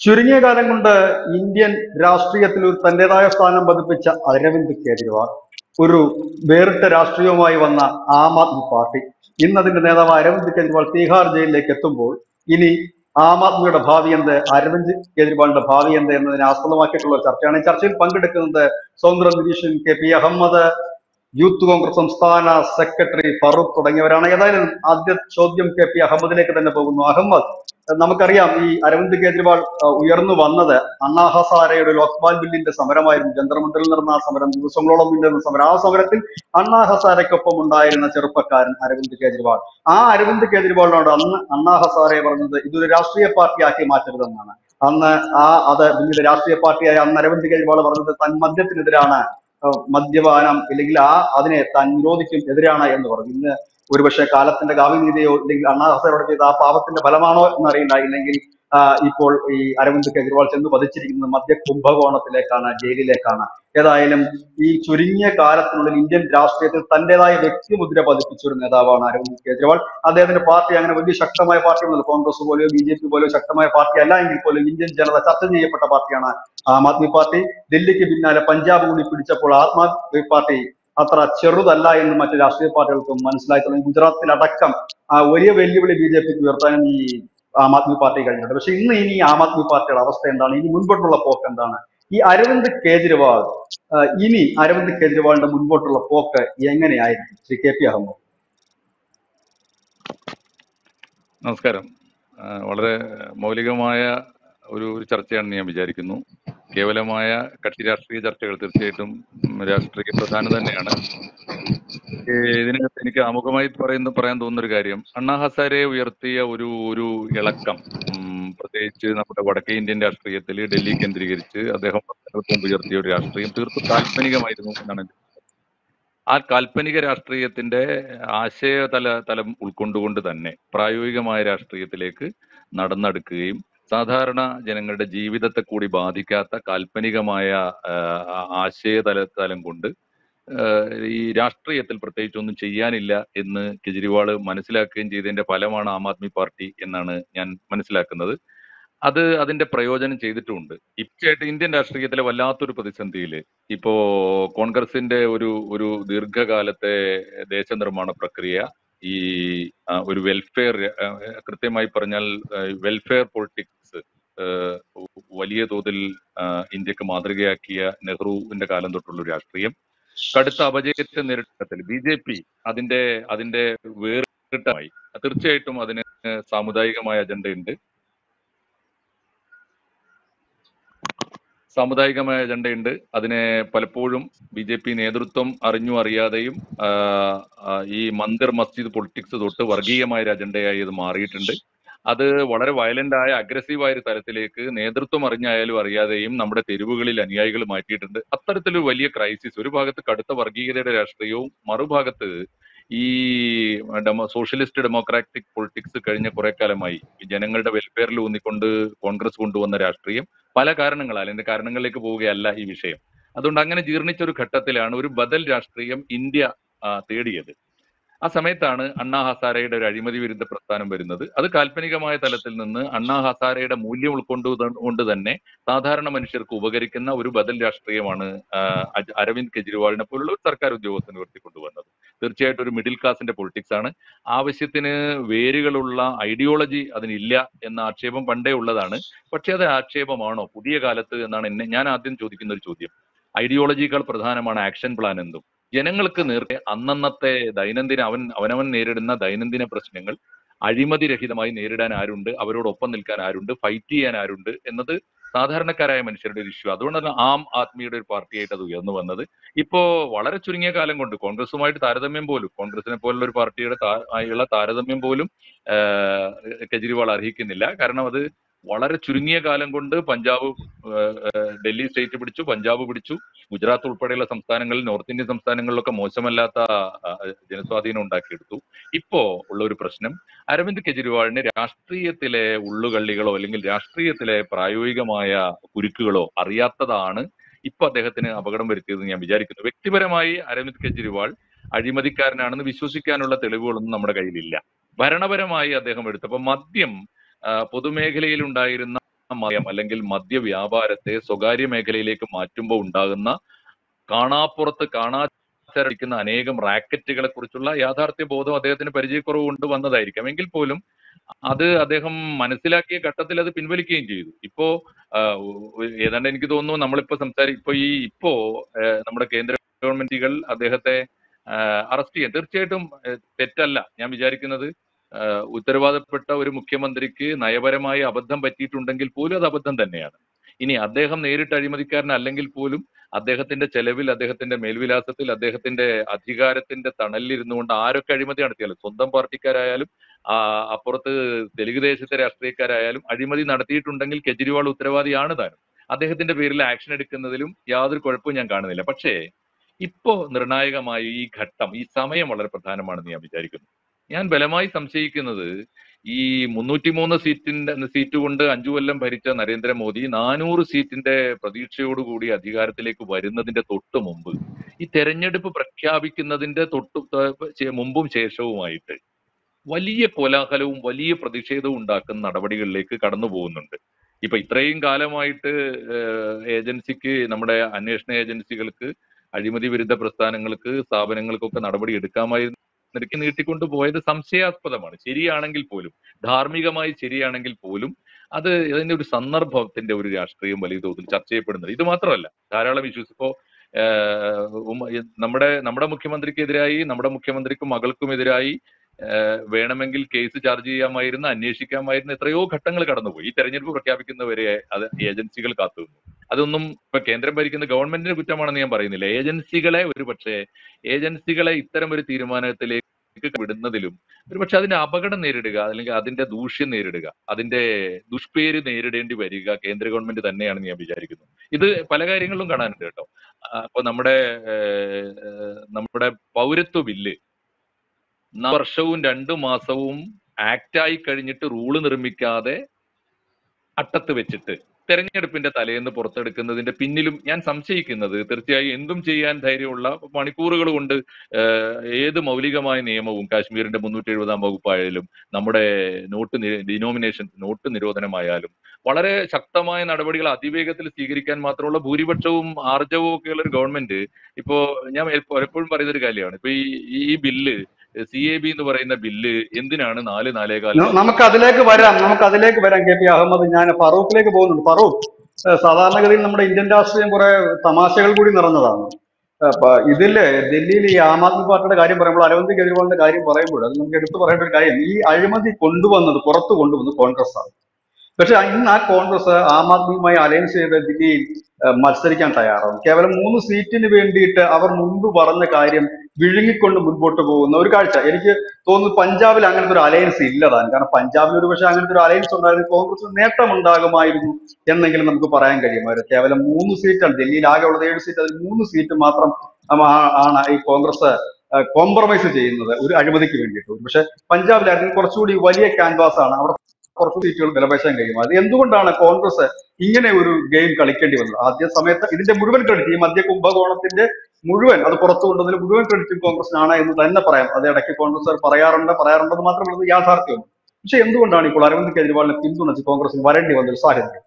ചുരുങ്ങിയ കാലം കൊണ്ട് ഇന്ത്യൻ രാഷ്ട്രീയത്തിൽ ഒരു തന്റേതായ സ്ഥാനം പതിപ്പിച്ച അരവിന്ദ് കെജ്രിവാൾ ഒരു വേറിട്ട രാഷ്ട്രീയവുമായി വന്ന ആം ആദ്മി പാർട്ടി ഇന്ന് അതിന്റെ നേതാവ് അരവിന്ദ് കെജ്രിവാൾ തീഹാർ ജയിലിലേക്ക് എത്തുമ്പോൾ ഇനി ആം ആദ്മിയുടെ ഭാവി എന്ത് അരവിന്ദ് കെജ്രിവാളിന്റെ ഭാവി എന്ത് എന്നതിനെ ആസ്പദമാക്കിയിട്ടുള്ള ഒരു ചർച്ചയാണ് ഈ ചർച്ചയിൽ പങ്കെടുക്കുന്നത് സ്വതന്ത്ര നിരീക്ഷൻ K P Ahmed youth Congress സംസ്ഥാന സെക്രട്ടറി ഫറൂഖ് തുടങ്ങിയവരാണ് ഏതായാലും ആദ്യ ചോദ്യം കെ പി അഹമ്മദിലേക്ക് തന്നെ പോകുന്നു അഹമ്മദ് നമുക്കറിയാം ഈ അരവിന്ദ് കെജ്രിവാൾ അഹ് ഉയർന്നു വന്നത് അണ്ണാ ഹസാരയുടെ ലോക്പാൽ ബില്ലിന്റെ സമരമായിരുന്നു ജന്തർമന്ദിറിൽ നടന്ന ആ സമരം ദിവസങ്ങളോളം നീണ്ടുന്ന സമരം ആ സമരത്തിൽ അണ്ണാ ഹസാരയ്ക്കൊപ്പം ഉണ്ടായിരുന്ന ചെറുപ്പക്കാരൻ അരവിന്ദ് കെജ്രിവാൾ ആ അരവിന്ദ് കെജ്രിവാളിനോട് അന്ന് അണ്ണാ ഹസാരെ പറഞ്ഞത് ഇതൊരു രാഷ്ട്രീയ പാർട്ടിയാക്കി മാറ്റരുതെന്നാണ് അന്ന് ആ അത് പിന്നീട് രാഷ്ട്രീയ പാർട്ടിയായ അന്ന് അരവിന്ദ് കെജ്രിവാൾ പറഞ്ഞത് തൻ മദ്യത്തിനെതിരാണ് അഹ് മദ്യപാനം ഇല്ലെങ്കിൽ ആ അതിനെ താൻ നിരോധിക്കും എതിരാണ് എന്ന് പറഞ്ഞു ഇന്ന് ഒരുപക്ഷെ കാലത്തിന്റെ കാവ്യനീതിയോ ഇല്ലെങ്കിൽ അണ്ണാ ഹസനോട് ചെയ്ത ആ പാപത്തിന്റെ ഫലമാണോ എന്നറിയില്ല ഇല്ലെങ്കിൽ ആ, ഇപ്പോൾ ഈ അരവിന്ദ് കെജ്രിവാൾ ചെന്ന് പതിച്ചിരിക്കുന്നത് മദ്യ കുംഭകോണത്തിലേക്കാണ് ജയിലിലേക്കാണ് ഏതായാലും ഈ ചുരുങ്ങിയ കാലത്തിനുള്ളിൽ ഇന്ത്യൻ രാഷ്ട്രീയത്തിൽ തന്റേതായ വ്യക്തിമുദ്ര പതിപ്പിച്ച ഒരു നേതാവാണ് അരവിന്ദ് കെജ്രിവാൾ അദ്ദേഹത്തിന്റെ പാർട്ടി അങ്ങനെ വലിയ ശക്തമായ പാർട്ടിയൊന്നുമല്ല കോൺഗ്രസ് പോലെയോ ബി ജെ പി പോലെയോ ശക്തമായ പാർട്ടി അല്ല എങ്കിൽ പോലും ഇന്ത്യൻ ജനത ചർച്ച ചെയ്യപ്പെട്ട പാർട്ടിയാണ് ആം ആദ്മി പാർട്ടി ഡൽഹിക്ക് പിന്നാലെ പഞ്ചാബ് കൂടി പിടിച്ചപ്പോൾ ആം ആദ്മി പാർട്ടി അത്ര ചെറുതല്ല എന്ന് മറ്റ് രാഷ്ട്രീയ പാർട്ടികൾക്കും മനസ്സിലായി തുടങ്ങി ഗുജറാത്തിലടക്കം ആ വലിയ വെല്ലുവിളി ബി ജെ പിക്ക് ഉയർത്താനും ഈ ആം ആദ്മി പാർട്ടി കഴിഞ്ഞിട്ടുണ്ട് പക്ഷെ ഇന്ന് ഇനി ആം ആദ്മി പാർട്ടിയുടെ അവസ്ഥ എന്താണ് ഇനി മുൻപോട്ടുള്ള പോക്ക് എന്താണ് ഈ അരവിന്ദ് കെജ്രിവാൾ ആ, ഇനി അരവിന്ദ് കെജ്രിവാളിന്റെ മുൻപോട്ടുള്ള പോക്ക് എങ്ങനെയായിരിക്കും ശ്രീ കെ പി അഹമ്മദ് നമസ്കാരം ആ, വളരെ മൗലികമായ ഒരു ഒരു ചർച്ചയാണെന്ന് ഞാൻ വിചാരിക്കുന്നു കേവലമായ കക്ഷി രാഷ്ട്രീയ ചർച്ചകൾ തീർച്ചയായിട്ടും ഉം, രാഷ്ട്രീയ പ്രധാനം തന്നെയാണ് ഏ, ഇതിനകത്ത് എനിക്ക് ആമുഖമായി പറയുന്ന പറയാൻ തോന്നുന്ന ഒരു കാര്യം അണ്ണാ ഹസാരെ ഉയർത്തിയ ഒരു ഒരു ഇളക്കം ഉം, പ്രത്യേകിച്ച് നമ്മുടെ വടക്കേ ഇന്ത്യൻ രാഷ്ട്രീയത്തിൽ ഡൽഹി കേന്ദ്രീകരിച്ച് അദ്ദേഹം വർഷങ്ങൾക്ക് മുമ്പ് ഉയർത്തിയ ഒരു രാഷ്ട്രീയം തീർത്തും കാൽപ്പനികമായിരുന്നു എന്നാണ് എൻ്റെ ആ കാൽപ്പനിക രാഷ്ട്രീയത്തിന്റെ ആശയ തല തലം ഉൾക്കൊണ്ടുകൊണ്ട് തന്നെ പ്രായോഗികമായ രാഷ്ട്രീയത്തിലേക്ക് നടന്നെടുക്കുകയും സാധാരണ ജനങ്ങളുടെ ജീവിതത്തെ കൂടി ബാധിക്കാത്ത കാൽപ്പനികമായ ആ, ആ- ആശയ തല തലം കൊണ്ട് ആ, ഈ രാഷ്ട്രീയത്തിൽ പ്രത്യേകിച്ച് ഒന്നും ചെയ്യാനില്ല എന്ന് കെജ്രിവാൾ മനസ്സിലാക്കുകയും ചെയ്തതിന്റെ ഫലമാണ് ആം ആദ്മി പാർട്ടി എന്നാണ് ഞാൻ മനസ്സിലാക്കുന്നത് അത് അതിന്റെ പ്രയോജനം ചെയ്തിട്ടുമുണ്ട് ഇപ്പോഴായിട്ട് ഇന്ത്യൻ രാഷ്ട്രീയത്തിലെ വല്ലാത്തൊരു പ്രതിസന്ധിയിൽ ഇപ്പോ കോൺഗ്രസിന്റെ ഒരു ഒരു ദീർഘകാലത്തെ ദേശനിർമ്മാണ പ്രക്രിയ ഈ ആ, ഒരു വെൽഫെയർ ആ, കൃത്യമായി പറഞ്ഞാൽ വെൽഫെയർ പൊളിറ്റിക്സ് വലിയ തോതിൽ ആ, ഇന്ത്യക്ക് മാതൃകയാക്കിയ നെഹ്റുവിന്റെ കാലം തൊട്ടുള്ള ഒരു രാഷ്ട്രീയം കടുത്ത അപജയത്തെ നേരിട്ടത്തിൽ ബി ജെ പി അതിന്റെ അതിന്റെ വേറിട്ടമായി തീർച്ചയായിട്ടും അതിന് സാമുദായികമായ അജണ്ടയുണ്ട് സാമുദായികമായ അജണ്ടയുണ്ട് അതിനെ പലപ്പോഴും ബി ജെ പി നേതൃത്വം അറിഞ്ഞു അറിയാതെയും ആ, ആ, ഈ മന്ദിർ മസ്ജിദ് പൊളിറ്റിക്സ് തൊട്ട് വർഗീയമായ ഒരു അജണ്ടയായി ഇത് മാറിയിട്ടുണ്ട് അത് വളരെ വയലന്റ് ആയ അഗ്രസീവ് ആയ ഒരു തലത്തിലേക്ക് നേതൃത്വം അറിഞ്ഞായാലും അറിയാതെയും നമ്മുടെ തെരുവുകളിൽ അനുയായികൾ മാറ്റിയിട്ടുണ്ട് അത്തരത്തിലൊരു വലിയ ക്രൈസിസ് ഒരു ഭാഗത്ത് കടുത്ത വർഗീയതയുടെ രാഷ്ട്രീയവും മറുഭാഗത്ത് ഈ ഡെമോ സോഷ്യലിസ്റ്റ് ഡെമോക്രാറ്റിക് പൊളിറ്റിക്സ് കഴിഞ്ഞ കുറെ കാലമായി ഈ ജനങ്ങളുടെ വെൽഫെയറിൽ ഊന്നിക്കൊണ്ട് കോൺഗ്രസ് കൊണ്ടുവന്ന രാഷ്ട്രീയം പല കാരണങ്ങളാൽ അതിന്റെ കാരണങ്ങളിലേക്ക് പോവുകയല്ല ഈ വിഷയം അതുകൊണ്ട് അങ്ങനെ ജീർണിച്ച ഒരു ഘട്ടത്തിലാണ് ഒരു ബദൽ രാഷ്ട്രീയം ഇന്ത്യ ആ, തേടിയത് ആ സമയത്താണ് അണ്ണാ ഹസാരയുടെ ഒരു അഴിമതി വിരുദ്ധ പ്രസ്ഥാനം വരുന്നത് അത് കാൽപ്പനികമായ തലത്തിൽ നിന്ന് അണ്ണാ ഹസാരയുടെ മൂല്യം ഉൾക്കൊണ്ടു കൊണ്ട് തന്നെ സാധാരണ മനുഷ്യർക്ക് ഉപകരിക്കുന്ന ഒരു ബദൽ രാഷ്ട്രീയമാണ് ആ, അജ്- അരവിന്ദ് കെജ്രിവാളിനെ പോലുള്ള ഒരു സർക്കാർ ഉദ്യോഗസ്ഥന് ഉയർത്തിക്കൊണ്ടുവന്നത് തീർച്ചയായിട്ടും ഒരു മിഡിൽ ക്ലാസിന്റെ പൊളിറ്റിക്സ് ആണ് ആവശ്യത്തിന് വേരുകളുള്ള ഐഡിയോളജി അതിനില്ല എന്ന ആക്ഷേപം പണ്ടേ ഉള്ളതാണ് പക്ഷെ അത് ആക്ഷേപമാണോ പുതിയ കാലത്ത് എന്നാണ് എന്നെ ഞാൻ ആദ്യം ചോദിക്കുന്ന ഒരു ചോദ്യം ഐഡിയോളജിയേക്കാൾ പ്രധാനമാണ് ആക്ഷൻ പ്ലാൻ എന്തും ജനങ്ങൾക്ക് നേർക്ക് അന്നന്നത്തെ ദൈനംദിന അവൻ അവനവൻ നേരിടുന്ന ദൈനംദിന പ്രശ്നങ്ങൾ അഴിമതി രഹിതമായി നേരിടാൻ ആരുണ്ട് അവരോടൊപ്പം നിൽക്കാൻ ആരുണ്ട് ഫൈറ്റ് ചെയ്യാൻ ആരുണ്ട് എന്നത് സാധാരണക്കാരായ മനുഷ്യരുടെ ഒരു ഇഷ്യൂ അതുകൊണ്ടാണ് ആം ആദ്മിയുടെ ഒരു പാർട്ടിയായിട്ട് അത് ഉയർന്നു വന്നത് ഇപ്പോ വളരെ ചുരുങ്ങിയ കാലം കൊണ്ട് കോൺഗ്രസുമായിട്ട് താരതമ്യം പോലും കോൺഗ്രസിനെ പോലുള്ള ഒരു പാർട്ടിയുടെ താ- ആയുള്ള താരതമ്യം പോലും ആഹ് കെജ്രിവാൾ അർഹിക്കുന്നില്ല കാരണം അത് വളരെ ചുരുങ്ങിയ കാലം കൊണ്ട് പഞ്ചാബ് ആഹ് ആഹ് ഡൽഹി സ്റ്റേറ്റ് പിടിച്ചു പഞ്ചാബ് പിടിച്ചു ഗുജറാത്ത് ഉൾപ്പെടെയുള്ള സംസ്ഥാനങ്ങളിൽ നോർത്ത് ഇന്ത്യൻ സംസ്ഥാനങ്ങളിലൊക്കെ മോശമല്ലാത്ത ആഹ് ജനസ്വാധീനം ഉണ്ടാക്കിയെടുത്തു ഇപ്പോ ഉള്ള ഒരു പ്രശ്നം അരവിന്ദ് കെജ്രിവാളിന് രാഷ്ട്രീയത്തിലെ ഉള്ളുകള്ളികളോ അല്ലെങ്കിൽ രാഷ്ട്രീയത്തിലെ പ്രായോഗികമായ കുരുക്കുകളോ അറിയാത്തതാണ് ഇപ്പൊ അദ്ദേഹത്തിന് അപകടം വരുത്തിയതെന്ന് ഞാൻ വിചാരിക്കുന്നു വ്യക്തിപരമായി അരവിന്ദ് കെജ്രിവാൾ അഴിമതിക്കാരനാണെന്ന് വിശ്വസിക്കാനുള്ള തെളിവുകളൊന്നും നമ്മുടെ കയ്യിലില്ല ഭരണപരമായി അദ്ദേഹം എടുത്തപ്പോൾ മദ്യം ആ, പൊതുമേഖലയിൽ ഉണ്ടായിരുന്ന മയം അല്ലെങ്കിൽ മദ്യ വ്യാപാരത്തെ സ്വകാര്യ മേഖലയിലേക്ക് മാറ്റുമ്പോൾ ഉണ്ടാകുന്ന കാണാപ്പുറത്ത് കാണാച്ചരടിക്കുന്ന അനേകം റാക്കറ്റുകളെ കുറിച്ചുള്ള യാഥാർത്ഥ്യ ബോധം അദ്ദേഹത്തിന് പരിചയക്കുറവ് കൊണ്ട് വന്നതായിരിക്കാം എങ്കിൽ പോലും അത് അദ്ദേഹം മനസ്സിലാക്കിയ ഘട്ടത്തിൽ അത് പിൻവലിക്കുകയും ചെയ്തു ഇപ്പോ ആ, ഒ- ഏതാണ്ട് എനിക്ക് തോന്നുന്നു നമ്മളിപ്പോ സംസാരി ഇപ്പൊ ഈ ഇപ്പോ ആ, നമ്മുടെ കേന്ദ്ര ഗവൺമെന്റുകൾ അദ്ദേഹത്തെ അറസ്റ്റ് ചെയ്യാൻ തീർച്ചയായിട്ടും ആ, തെറ്റല്ല ഞാൻ വിചാരിക്കുന്നത് ആ, ഉത്തരവാദപ്പെട്ട ഒരു മുഖ്യമന്ത്രിക്ക് നയപരമായി അബദ്ധം പറ്റിയിട്ടുണ്ടെങ്കിൽ പോലും അത് അബദ്ധം തന്നെയാണ് ഇനി അദ്ദേഹം നേരിട്ട് അഴിമതിക്കാരനല്ലെങ്കിൽ പോലും അദ്ദേഹത്തിന്റെ ചെലവിൽ അദ്ദേഹത്തിന്റെ മേൽവിലാസത്തിൽ അദ്ദേഹത്തിന്റെ അധികാരത്തിന്റെ തണലിൽ ഇരുന്നുകൊണ്ട് ആരൊക്കെ അഴിമതി നടത്തിയാലും സ്വന്തം പാർട്ടിക്കാരായാലും ആ, അപ്പുറത്ത് തെലുങ്ക് ദേശത്തെ രാഷ്ട്രീയക്കാരായാലും അഴിമതി നടത്തിയിട്ടുണ്ടെങ്കിൽ കെജ്രിവാൾ ഉത്തരവാദിയാണ് താനും അദ്ദേഹത്തിന്റെ പേരിൽ ആക്ഷൻ എടുക്കുന്നതിലും യാതൊരു കുഴപ്പവും ഞാൻ കാണുന്നില്ല പക്ഷേ ഇപ്പോ നിർണായകമായ ഈ ഘട്ടം ഈ സമയം വളരെ പ്രധാനമാണെന്ന് ഞാൻ വിചാരിക്കുന്നു ഞാൻ ബലമായി സംശയിക്കുന്നത് ഈ മുന്നൂറ്റിമൂന്ന് സീറ്റിന്റെ സീറ്റ് കൊണ്ട് അഞ്ചു കൊല്ലം ഭരിച്ച നരേന്ദ്രമോദി നാനൂറ് സീറ്റിന്റെ പ്രതീക്ഷയോടുകൂടി അധികാരത്തിലേക്ക് വരുന്നതിന്റെ തൊട്ട് മുമ്പ് ഈ തെരഞ്ഞെടുപ്പ് പ്രഖ്യാപിക്കുന്നതിന്റെ തൊട്ട് ത- മുമ്പും ശേഷവുമായിട്ട് വലിയ കോലാഹലവും വലിയ പ്രതിഷേധവും ഉണ്ടാക്കുന്ന നടപടികളിലേക്ക് കടന്നു പോകുന്നുണ്ട് ഇപ്പൊ ഇത്രയും കാലമായിട്ട് ഏഹ്, ഏജൻസിക്ക് നമ്മുടെ അന്വേഷണ ഏജൻസികൾക്ക് അഴിമതി വിരുദ്ധ പ്രസ്ഥാനങ്ങൾക്ക് സ്ഥാപനങ്ങൾക്കൊക്കെ നടപടി എടുക്കാമായിരുന്നു നിരക്ക് നീട്ടിക്കൊണ്ട് പോയത് സംശയാസ്പദമാണ് ശരിയാണെങ്കിൽ പോലും ധാർമ്മികമായി ശരിയാണെങ്കിൽ പോലും അത് ഇതിന്റെ ഒരു സന്ദർഭത്തിന്റെ ഒരു രാഷ്ട്രീയം വലിയ തോതിൽ ചർച്ച ചെയ്യപ്പെടുന്നത് ഇത് മാത്രമല്ല ധാരാളം ഇഷ്യൂസ് ഇപ്പോ ഏഹ്, ഉമ്മ- നമ്മുടെ നമ്മുടെ മുഖ്യമന്ത്രിക്കെതിരായി നമ്മുടെ മുഖ്യമന്ത്രിക്കും മകൾക്കുമെതിരായി ഏഹ്, വേണമെങ്കിൽ കേസ് ചാർജ് ചെയ്യാമായിരുന്നു അന്വേഷിക്കാമായിരുന്നു എത്രയോ ഘട്ടങ്ങൾ കടന്നുപോയി ഈ തെരഞ്ഞെടുപ്പ് പ്രഖ്യാപിക്കുന്നവരെ അത് ഏജൻസികൾ കാത്തുനിന്നു അതൊന്നും ഇപ്പൊ കേന്ദ്രം ഭരിക്കുന്ന ഗവൺമെന്റിന് കുറ്റമാണെന്ന് ഞാൻ പറയുന്നില്ല ഏജൻസികളെ ഒരു പക്ഷേ ഏജൻസികളെ ഇത്തരം ഒരു തീരുമാനത്തിലേക്ക് വിടുന്നതിലും ഒരുപക്ഷെ അതിന്റെ അപകടം നേരിടുക അല്ലെങ്കിൽ അതിന്റെ ദൂഷ്യം നേരിടുക അതിന്റെ ദുഷ്പേര് നേരിടേണ്ടി വരിക കേന്ദ്ര ഗവൺമെന്റ് തന്നെയാണെന്ന് ഞാൻ വിചാരിക്കുന്നു ഇത് പല കാര്യങ്ങളിലും കാണാനുണ്ട് കേട്ടോ ആ, അപ്പൊ നമ്മുടെ ഏഹ്, ഏഹ്, നമ്മുടെ പൗരത്വ ബില്ല് നാല് വർഷവും രണ്ടു മാസവും ആക്ട് ആയി കഴിഞ്ഞിട്ട് റൂള് നിർമ്മിക്കാതെ അട്ടത്ത് വെച്ചിട്ട് തെരഞ്ഞെടുപ്പിന്റെ തലേന്ന് പുറത്തെടുക്കുന്നതിന്റെ പിന്നിലും ഞാൻ സംശയിക്കുന്നത് തീർച്ചയായും എന്തും ചെയ്യാൻ ധൈര്യമുള്ള മണിക്കൂറുകൾ കൊണ്ട് ഏഹ്, ഏത് മൗലികമായ നിയമവും കാശ്മീരിന്റെ മുന്നൂറ്റി എഴുപതാം വകുപ്പായാലും നമ്മുടെ നോട്ട് ഡിനോമിനേഷൻ നോട്ട് നിരോധനമായാലും വളരെ ശക്തമായ നടപടികൾ അതിവേഗത്തിൽ സ്വീകരിക്കാൻ മാത്രമുള്ള ഭൂരിപക്ഷവും ആർജവവും ഒക്കെയുള്ള ഒരു ഗവൺമെന്റ് ഇപ്പോ ഞാൻ എപ്പോ- എപ്പോഴും പറയുന്ന ഒരു കാര്യമാണ് ഇപ്പൊ ഈ ഈ ബില്ല് സി എ ബി എന്ന് പറയുന്ന ബില്ല് എന്തിനാണ് നാല് നാലേകാൽ ന- നമുക്ക് അതിലേക്ക് വരാം നമുക്ക് അതിലേക്ക് വരാം കെ പി അഹമ്മദ് ഞാൻ ഫറൂഖിലേക്ക് പോകുന്നുണ്ട് ഫറൂഖ് ഏഹ് സാധാരണഗതിയിൽ നമ്മുടെ ഇന്ത്യൻ രാഷ്ട്രീയം കുറെ തമാശകൾ കൂടി നിറഞ്ഞതാണ് അപ്പൊ ഇതില് ഡൽഹിയിൽ ഈ ആം ആദ്മി പാർട്ടിയുടെ കാര്യം പറയുമ്പോൾ അരവിന്ദ് കെജ്രിവാളിന്റെ കാര്യം പറയുമ്പോൾ അത് നമുക്ക് എടുത്തു പറയേണ്ട ഒരു കാര്യം ഈ അഴിമതി കൊണ്ടുവന്നത് പുറത്തു കൊണ്ടുവന്നത് കോൺഗ്രസ് ആണ് പക്ഷെ ഇന്ന് ആ കോൺഗ്രസ് ആം ആദ്മിയുമായി അലയൻസ് ചെയ്ത് ദില്ലിയിൽ ഏഹ് മത്സരിക്കാൻ തയ്യാറാണ് കേവലം മൂന്ന് സീറ്റിന് വേണ്ടിയിട്ട് അവർ മുൻപ് പറഞ്ഞ കാര്യം വിഴുങ്ങിക്കൊണ്ട് മുൻപോട്ട് പോകുന്ന ഒരു കാഴ്ച എനിക്ക് തോന്നുന്നു പഞ്ചാബിൽ അങ്ങനത്തെ ഒരു അലയൻസ് ഇല്ലതാണ് കാരണം പഞ്ചാബിൽ ഒരു പക്ഷേ അങ്ങനത്തെ ഒരു അലയൻസ് ഉണ്ടായിരുന്നു കോൺഗ്രസിന് നേട്ടം ഉണ്ടാകുമായിരുന്നു എന്നെങ്കിലും നമുക്ക് പറയാൻ കഴിയുമായിരുന്നു കേവലം മൂന്ന് സീറ്റാണ് ഡൽഹിയിൽ ആകെ ഉള്ളത് ഏഴ് സീറ്റ് അതിൽ മൂന്ന് സീറ്റ് മാത്രം ആം- ആ- ആണ് ഈ കോൺഗ്രസ് കോംപ്രമൈസ് ചെയ്യുന്നത് ഒരു അഴിമതിക്ക് വേണ്ടിയിട്ട് പക്ഷെ പഞ്ചാബിലായിരുന്നു കുറച്ചുകൂടി വലിയ ക്യാൻവാസ് ആണ് അവിടെ കുറച്ച് സീറ്റുകൾ വിലപേശാൻ കഴിയും അത് എന്തുകൊണ്ടാണ് കോൺഗ്രസ് ഇങ്ങനെ ഒരു ഗെയിം കളിക്കേണ്ടി വന്നത് ആദ്യ സമയത്ത് ഇതിന്റെ മുഴുവൻ ക്രെഡിറ്റ് ഈ മധ്യ കുംഭകോണത്തിന്റെ മുഴുവൻ അത് പുറത്തു കൊണ്ടതിന് മുഴുവൻ ക്രെഡിറ്റും കോൺഗ്രസിനാണ് എന്ന് തന്നെ പറയാം അത് ഇടയ്ക്ക് കോൺഗ്രസ് പറയാറുണ്ട് പറയാറുണ്ടെന്ന് മാത്രമല്ല ഇത് യാഥാർത്ഥ്യവും പക്ഷെ എന്തുകൊണ്ടാണ് ഇപ്പോൾ അരവിന്ദ് കെജ്രിവാളിനെ പിന്തുണച്ച് കോൺഗ്രസിന് വരേണ്ടി വന്ന ഒരു സാഹചര്യം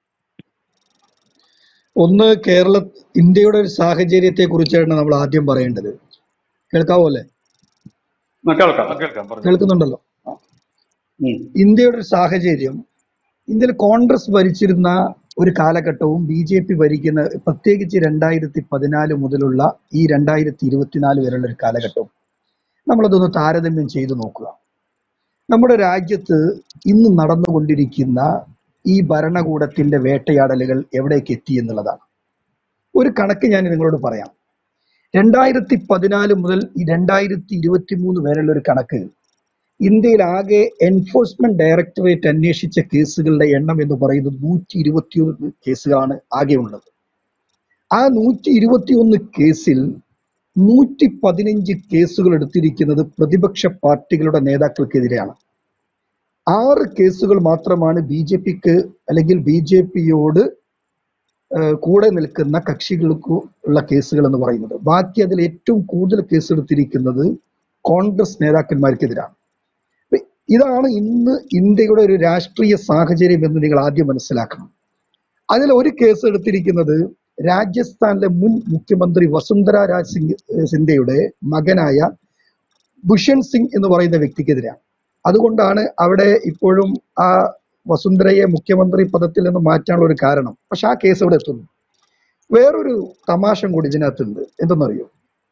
ഒന്ന് കേരള ഇന്ത്യയുടെ ഒരു സാഹചര്യത്തെ കുറിച്ചാണ് നമ്മൾ ആദ്യം പറയേണ്ടത് കേൾക്കാവോ അല്ലേ ആ, കേൾക്കാം കേൾക്കാം പറഞ്ഞു കേൾക്കുന്നുണ്ടല്ലോ ഉം. ഇന്ത്യയുടെ ഒരു സാഹചര്യം ഇന്ത്യയിൽ കോൺഗ്രസ് ഭരിച്ചിരുന്ന ഒരു കാലഘട്ടവും ബി ജെ പി ഭരിക്കുന്ന പ്രത്യേകിച്ച് രണ്ടായിരത്തി പതിനാല് മുതലുള്ള ഈ രണ്ടായിരത്തി ഇരുപത്തിനാല് വരെയുള്ള ഒരു കാലഘട്ടവും നമ്മളതൊന്ന് താരതമ്യം ചെയ്തു നോക്കുക നമ്മുടെ രാജ്യത്ത് ഇന്ന് നടന്നുകൊണ്ടിരിക്കുന്ന ഈ ഭരണകൂടത്തിന്റെ വേട്ടയാടലുകൾ എവിടേക്ക് എത്തി എന്നുള്ളതാണ് ഒരു കണക്ക് ഞാൻ നിങ്ങളോട് പറയാം രണ്ടായിരത്തി പതിനാല് മുതൽ ഈ രണ്ടായിരത്തി ഇരുപത്തി മൂന്ന് വരെയുള്ള ഒരു കണക്ക് ഇന്ത്യയിൽ ആകെ എൻഫോഴ്സ്മെന്റ് ഡയറക്ടറേറ്റ് അന്വേഷിച്ച കേസുകളുടെ എണ്ണം എന്ന് പറയുന്നത് നൂറ്റി ഇരുപത്തിയൊന്ന് കേസുകളാണ് ആകെ ഉള്ളത് ആ നൂറ്റി ഇരുപത്തിയൊന്ന് കേസിൽ നൂറ്റി പതിനഞ്ച് കേസുകൾ എടുത്തിരിക്കുന്നത് പ്രതിപക്ഷ പാർട്ടികളുടെ നേതാക്കൾക്കെതിരെയാണ് ആറ് കേസുകൾ മാത്രമാണ് ബി ജെ പിക്ക് അല്ലെങ്കിൽ ബി ജെ പിയോട് കൂടെ നിൽക്കുന്ന കക്ഷികൾക്ക് ഉള്ള കേസുകൾ എന്ന് പറയുന്നത് ബാക്കി അതിൽ ഏറ്റവും കൂടുതൽ കേസ് എടുത്തിരിക്കുന്നത് കോൺഗ്രസ് നേതാക്കന്മാർക്കെതിരാണ് അപ്പൊ ഇതാണ് ഇന്ന് ഇന്ത്യയുടെ ഒരു രാഷ്ട്രീയ സാഹചര്യം എന്ന് നിങ്ങൾ ആദ്യം മനസ്സിലാക്കണം അതിൽ ഒരു കേസ് എടുത്തിരിക്കുന്നത് രാജസ്ഥാനിലെ മുൻ മുഖ്യമന്ത്രി വസുന്ധര രാജ് സിംഗ് ഏഹ് സിന്ധ്യയുടെ മകനായ ഭുഷൻ സിംഗ് എന്ന് പറയുന്ന വ്യക്തിക്കെതിരാണ് അതുകൊണ്ടാണ് അവിടെ ഇപ്പോഴും ആ വസുന്ധരയെ മുഖ്യമന്ത്രി പദത്തിൽ നിന്ന് മാറ്റാനുള്ള ഒരു കാരണം പക്ഷെ ആ കേസ് ഇവിടെ എത്തുന്നു വേറൊരു തമാശം കൂടി ഇതിനകത്തുണ്ട് എന്തെന്നറിയോ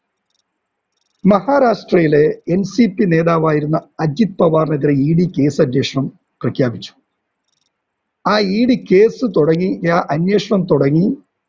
മഹാരാഷ്ട്രയിലെ എൻ സി പി നേതാവായിരുന്ന അജിത് പവാറിനെതിരെ ഇ ഡി കേസ് അന്വേഷണം പ്രഖ്യാപിച്ചു ആ ഇ ഡി കേസ് തുടങ്ങി ആ അന്വേഷണം തുടങ്ങി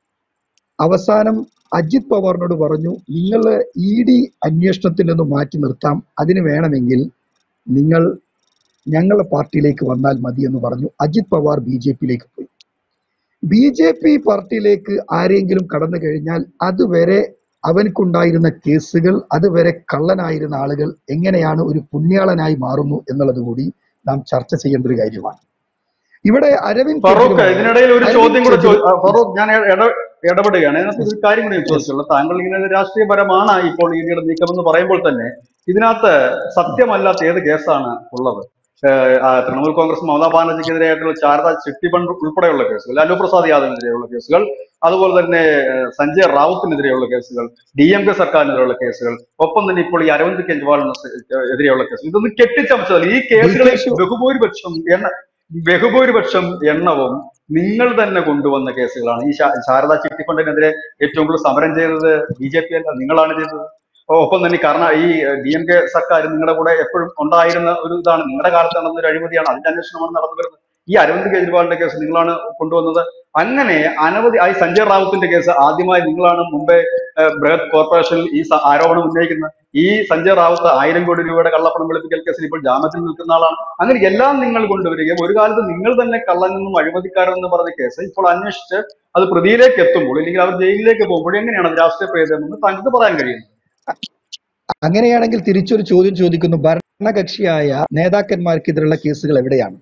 അവസാനം അജിത് പവാറിനോട് പറഞ്ഞു നിങ്ങൾ ഇ ഡി അന്വേഷണത്തിൽ നിന്ന് മാറ്റി നിർത്താം അതിന് വേണമെങ്കിൽ നിങ്ങൾ ഞങ്ങളുടെ പാർട്ടിയിലേക്ക് വന്നാൽ മതി എന്ന് പറഞ്ഞു അജിത് പവാർ ബി ജെ പിയിലേക്ക് പോയി ബി ജെ പി പാർട്ടിയിലേക്ക് ആരെങ്കിലും കടന്നു കഴിഞ്ഞാൽ അതുവരെ അവനക്കുണ്ടായിരുന്ന കേസുകൾ അതുവരെ കള്ളനായിരുന്ന ആളുകൾ എങ്ങനെയാണ് ഒരു പുണ്യാളനായി മാറുന്നു എന്നുള്ളത് കൂടി നാം ചർച്ച ചെയ്യേണ്ട ഒരു കാര്യമാണ് ഇവിടെ അരവിന്ദ് ഫറൂഖ് കെജ്രിവാൾ ഇതിനിടയിൽ ഒരു അരവിന്ദ് ചോദ്യം കൂടെ കെജ്രിവാൾ ചോ- ആ, ഫറൂഖ് ഞാൻ ഇട- ഇടപെടുകയാണ് അതിനകത്ത് ഒരു കാര്യം കൂടി ഞാൻ ചോദിച്ചുള്ളൂ താങ്കൾ ഇങ്ങനെ രാഷ്ട്രീയപരമാണ് ഇപ്പോൾ ഇഡിയുടെ നീക്കമെന്ന് പറയുമ്പോൾ തന്നെ ഇതിനകത്ത് സത്യമല്ലാത്ത ഏത് കേസാണ് ഉള്ളത് ഏഹ് ആ തൃണമൂൽ കോൺഗ്രസ് മമതാ ബാനർജിക്കെതിരെയായിട്ടുള്ള ശാരദ ചിട്ടി ഫണ്ട് ഉൾപ്പെടെയുള്ള കേസുകൾ ലാലു പ്രസാദ് യാദവിനെതിരെയുള്ള കേസുകൾ അതുപോലെ തന്നെ ഏഹ് സഞ്ജയ് റാവുത്തിനെതിരെയുള്ള കേസുകൾ ഡി എം കെ സർക്കാരിനെതിരെയുള്ള കേസുകൾ ഒപ്പം തന്നെ ഇപ്പോൾ ഈ അരവിന്ദ് കെജ്രിവാളിന് സ- എതിരെയുള്ള കേസുകൾ ഇതൊന്നും കെട്ടിച്ചമച്ചതല്ല ഈ ഡി കേസുകളിൽ കെ ശിവ ബഹുഭൂരിപക്ഷം എണ്ണ ബഹുഭൂരിപക്ഷം എണ്ണവും നിങ്ങൾ തന്നെ കൊണ്ടുവന്ന കേസുകളാണ് ഈ ശാ- ശാരദാ ചിട്ടി ഫണ്ടിനെതിരെ ഏറ്റവും കൂടുതൽ സമരം ചെയ്തത് ബി ജെ പി അല്ല നിങ്ങളാണ് ചെയ്തത് ഓ, ഒപ്പം തന്നെ ഈ കർണ ഈ ഡി എം കെ സർക്കാർ നിങ്ങളുടെ കൂടെ എപ്പോഴും ഉണ്ടായിരുന്ന ഒരു ഇതാണ് നിങ്ങളുടെ കാലത്ത് നടന്ന ഒരു അഴിമതിയാണ് അതിന്റെ അന്വേഷണമാണ് നടന്നു വരുന്നത് ഈ അരവിന്ദ് കെജ്രിവാളിന്റെ കേസ് നിങ്ങളാണ് കൊണ്ടുവന്നത് അങ്ങനെ അനവധി ആ ഈ സഞ്ജയ് റാവുത്തിന്റെ കേസ് ആദ്യമായി നിങ്ങളാണ് മുംബൈ ഏഹ്, ബൃഹത് കോർപ്പറേഷനിൽ ഈ സ- ആരോപണം ഉന്നയിക്കുന്നത് ഈ സഞ്ജയ് റാവുത്ത് ആയിരം കോടി രൂപയുടെ കള്ളപ്പണം വെളുപ്പിക്കൽ കേസിൽ ഇപ്പോൾ ജാമ്യത്തിൽ നിൽക്കുന്ന ആളാണ് അങ്ങനെ എല്ലാം നിങ്ങൾ കൊണ്ടുവരികയും ഒരു കാലത്ത് നിങ്ങൾ തന്നെ കള്ളനെന്നും അഴിമതിക്കാരെന്നും പറഞ്ഞ കേസ് ഇപ്പോൾ അന്വേഷിച്ച് അത് പ്രതിയിലേക്ക് എത്തുമ്പോൾ ഇല്ലെങ്കിൽ അവർ ജയിലിലേക്ക് പോകുമ്പോൾ എങ്ങനെയാണ് അത് രാഷ്ട്രീയ പ്രേതമെന്ന് താങ്കൾക്ക് പറയാൻ കഴിയുന്നത് അങ്ങനെയാണെങ്കിൽ തിരിച്ചൊരു ചോദ്യം ചോദിക്കുന്നു ഭരണകക്ഷിയായ നേതാക്കന്മാർക്കെതിരെയുള്ള കേസുകൾ എവിടെയാണ്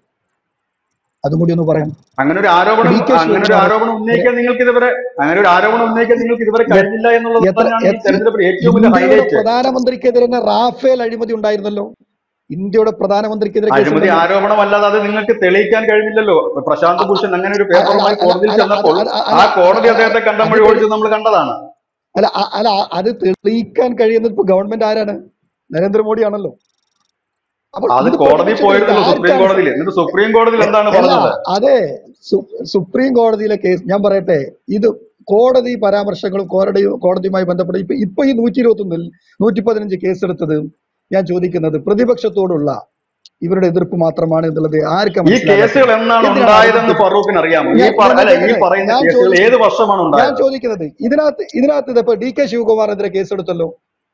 അതും കൂടി ഒന്ന് പറയാം അങ്ങനെ ഒരു ആരോപണം ഡി കെ അങ്ങനെ ഒരു ശിവകുമാർ ആരോപണം ഉന്നയിക്കാൻ നിങ്ങൾക്ക് ഇതുവരെ അങ്ങനെ ഒരു ആരോപണം ഉന്നയിക്കാൻ നിങ്ങൾക്ക് ഇതുവരെ എ- കഴിഞ്ഞില്ല എന്നുള്ളത് എത്ര തന്നെയാണ് ഈ എത്ര തെരഞ്ഞെടുപ്പിൽ ഏറ്റവും വലിയ ഇന്ത്യയുടെ ഹൈലൈറ്റ് പ്രധാനമന്ത്രിക്കെതിരെ തന്നെ റാഫേൽ അഴിമതി ഉണ്ടായിരുന്നല്ലോ ഇന്ത്യയുടെ പ്രധാനമന്ത്രിക്കെതിരെ അഴിമതി കേസുണ്ടല്ലോ ആരോപണമല്ലാതെ അത് നിങ്ങൾക്ക് തെളിയിക്കാൻ കഴിഞ്ഞില്ലല്ലോ പ്രശാന്ത് ഭൂഷൺ അങ്ങനെ ഒരു അ- അല്ല പേപ്പറുമായി അല്ല കോടതിയിൽ അല്ല അത് ചെന്നപ്പോൾ അത് ആ അല്ല കോടതി അത് അദ്ദേഹത്തെ അത് കണ്ടമൊഴി തെളി ഓടിച്ചത് നമ്മൾ കണ്ടതാണ് അല്ല അ- അല്ല അത് തെളിയിക്കാൻ കഴിയുന്നത് ഇപ്പൊ ഗവൺമെന്റ് ആരാണ് നരേന്ദ്രമോദിയാണല്ലോ അപ്പോൾ അത് ഇത് കോടതി പ്രതിപക്ഷ നേതാവ് പോയിരുന്നല്ലോ സുപ്രീം ആർക്കാണ് കോടതിയിൽ എന്നിട്ട് സുപ്രീം കോടതിയിൽ എ- എന്താണ് അല്ല പറഞ്ഞത് അതെ സു- സുപ്രീം കോടതിയിലെ കേസ് ഞാൻ പറയട്ടെ ഇത് കോടതി പരാമർശങ്ങളും കോടതി കോടതിയുമായി ബന്ധപ്പെട്ട് ഇപ്പൊ ഇപ്പൊ ഈ നൂറ്റി ഇരുപത്തി ഒന്നിൽ നൂറ്റി പതിനഞ്ച് കേസെടുത്തത് ഞാൻ ചോദിക്കുന്നത് പ്രതിപക്ഷത്തോടുള്ള ഇവരുടെ എതിർപ്പ് മാത്രമാണ് എന്നുള്ളത് ആർക്കാ ഈ കേസുകൾ മനസ്സിലാകാത്തത് എന്നാണ് എന്തിനാണ് ഉണ്ടായതെന്ന് അരവിന്ദ് ഫറൂഖിന് അറിയാമോ ഈ ഞാൻ പറ- ഞാൻ അല്ല ഈ ചോദിക്കട്ടെ പറയുന്ന ഞാൻ കേസുകൾ ഏത് ചോദിക്കുന്നത് വർഷമാണ് ഞാൻ ഉണ്ടായത് ചോദിക്കുന്നത് ഇതിനകത്ത് ഇതിനകത്ത് ഇതിപ്പോ ഡി കെ ശിവകുമാറിനെതിരെ കേസെടുത്തല്ലോ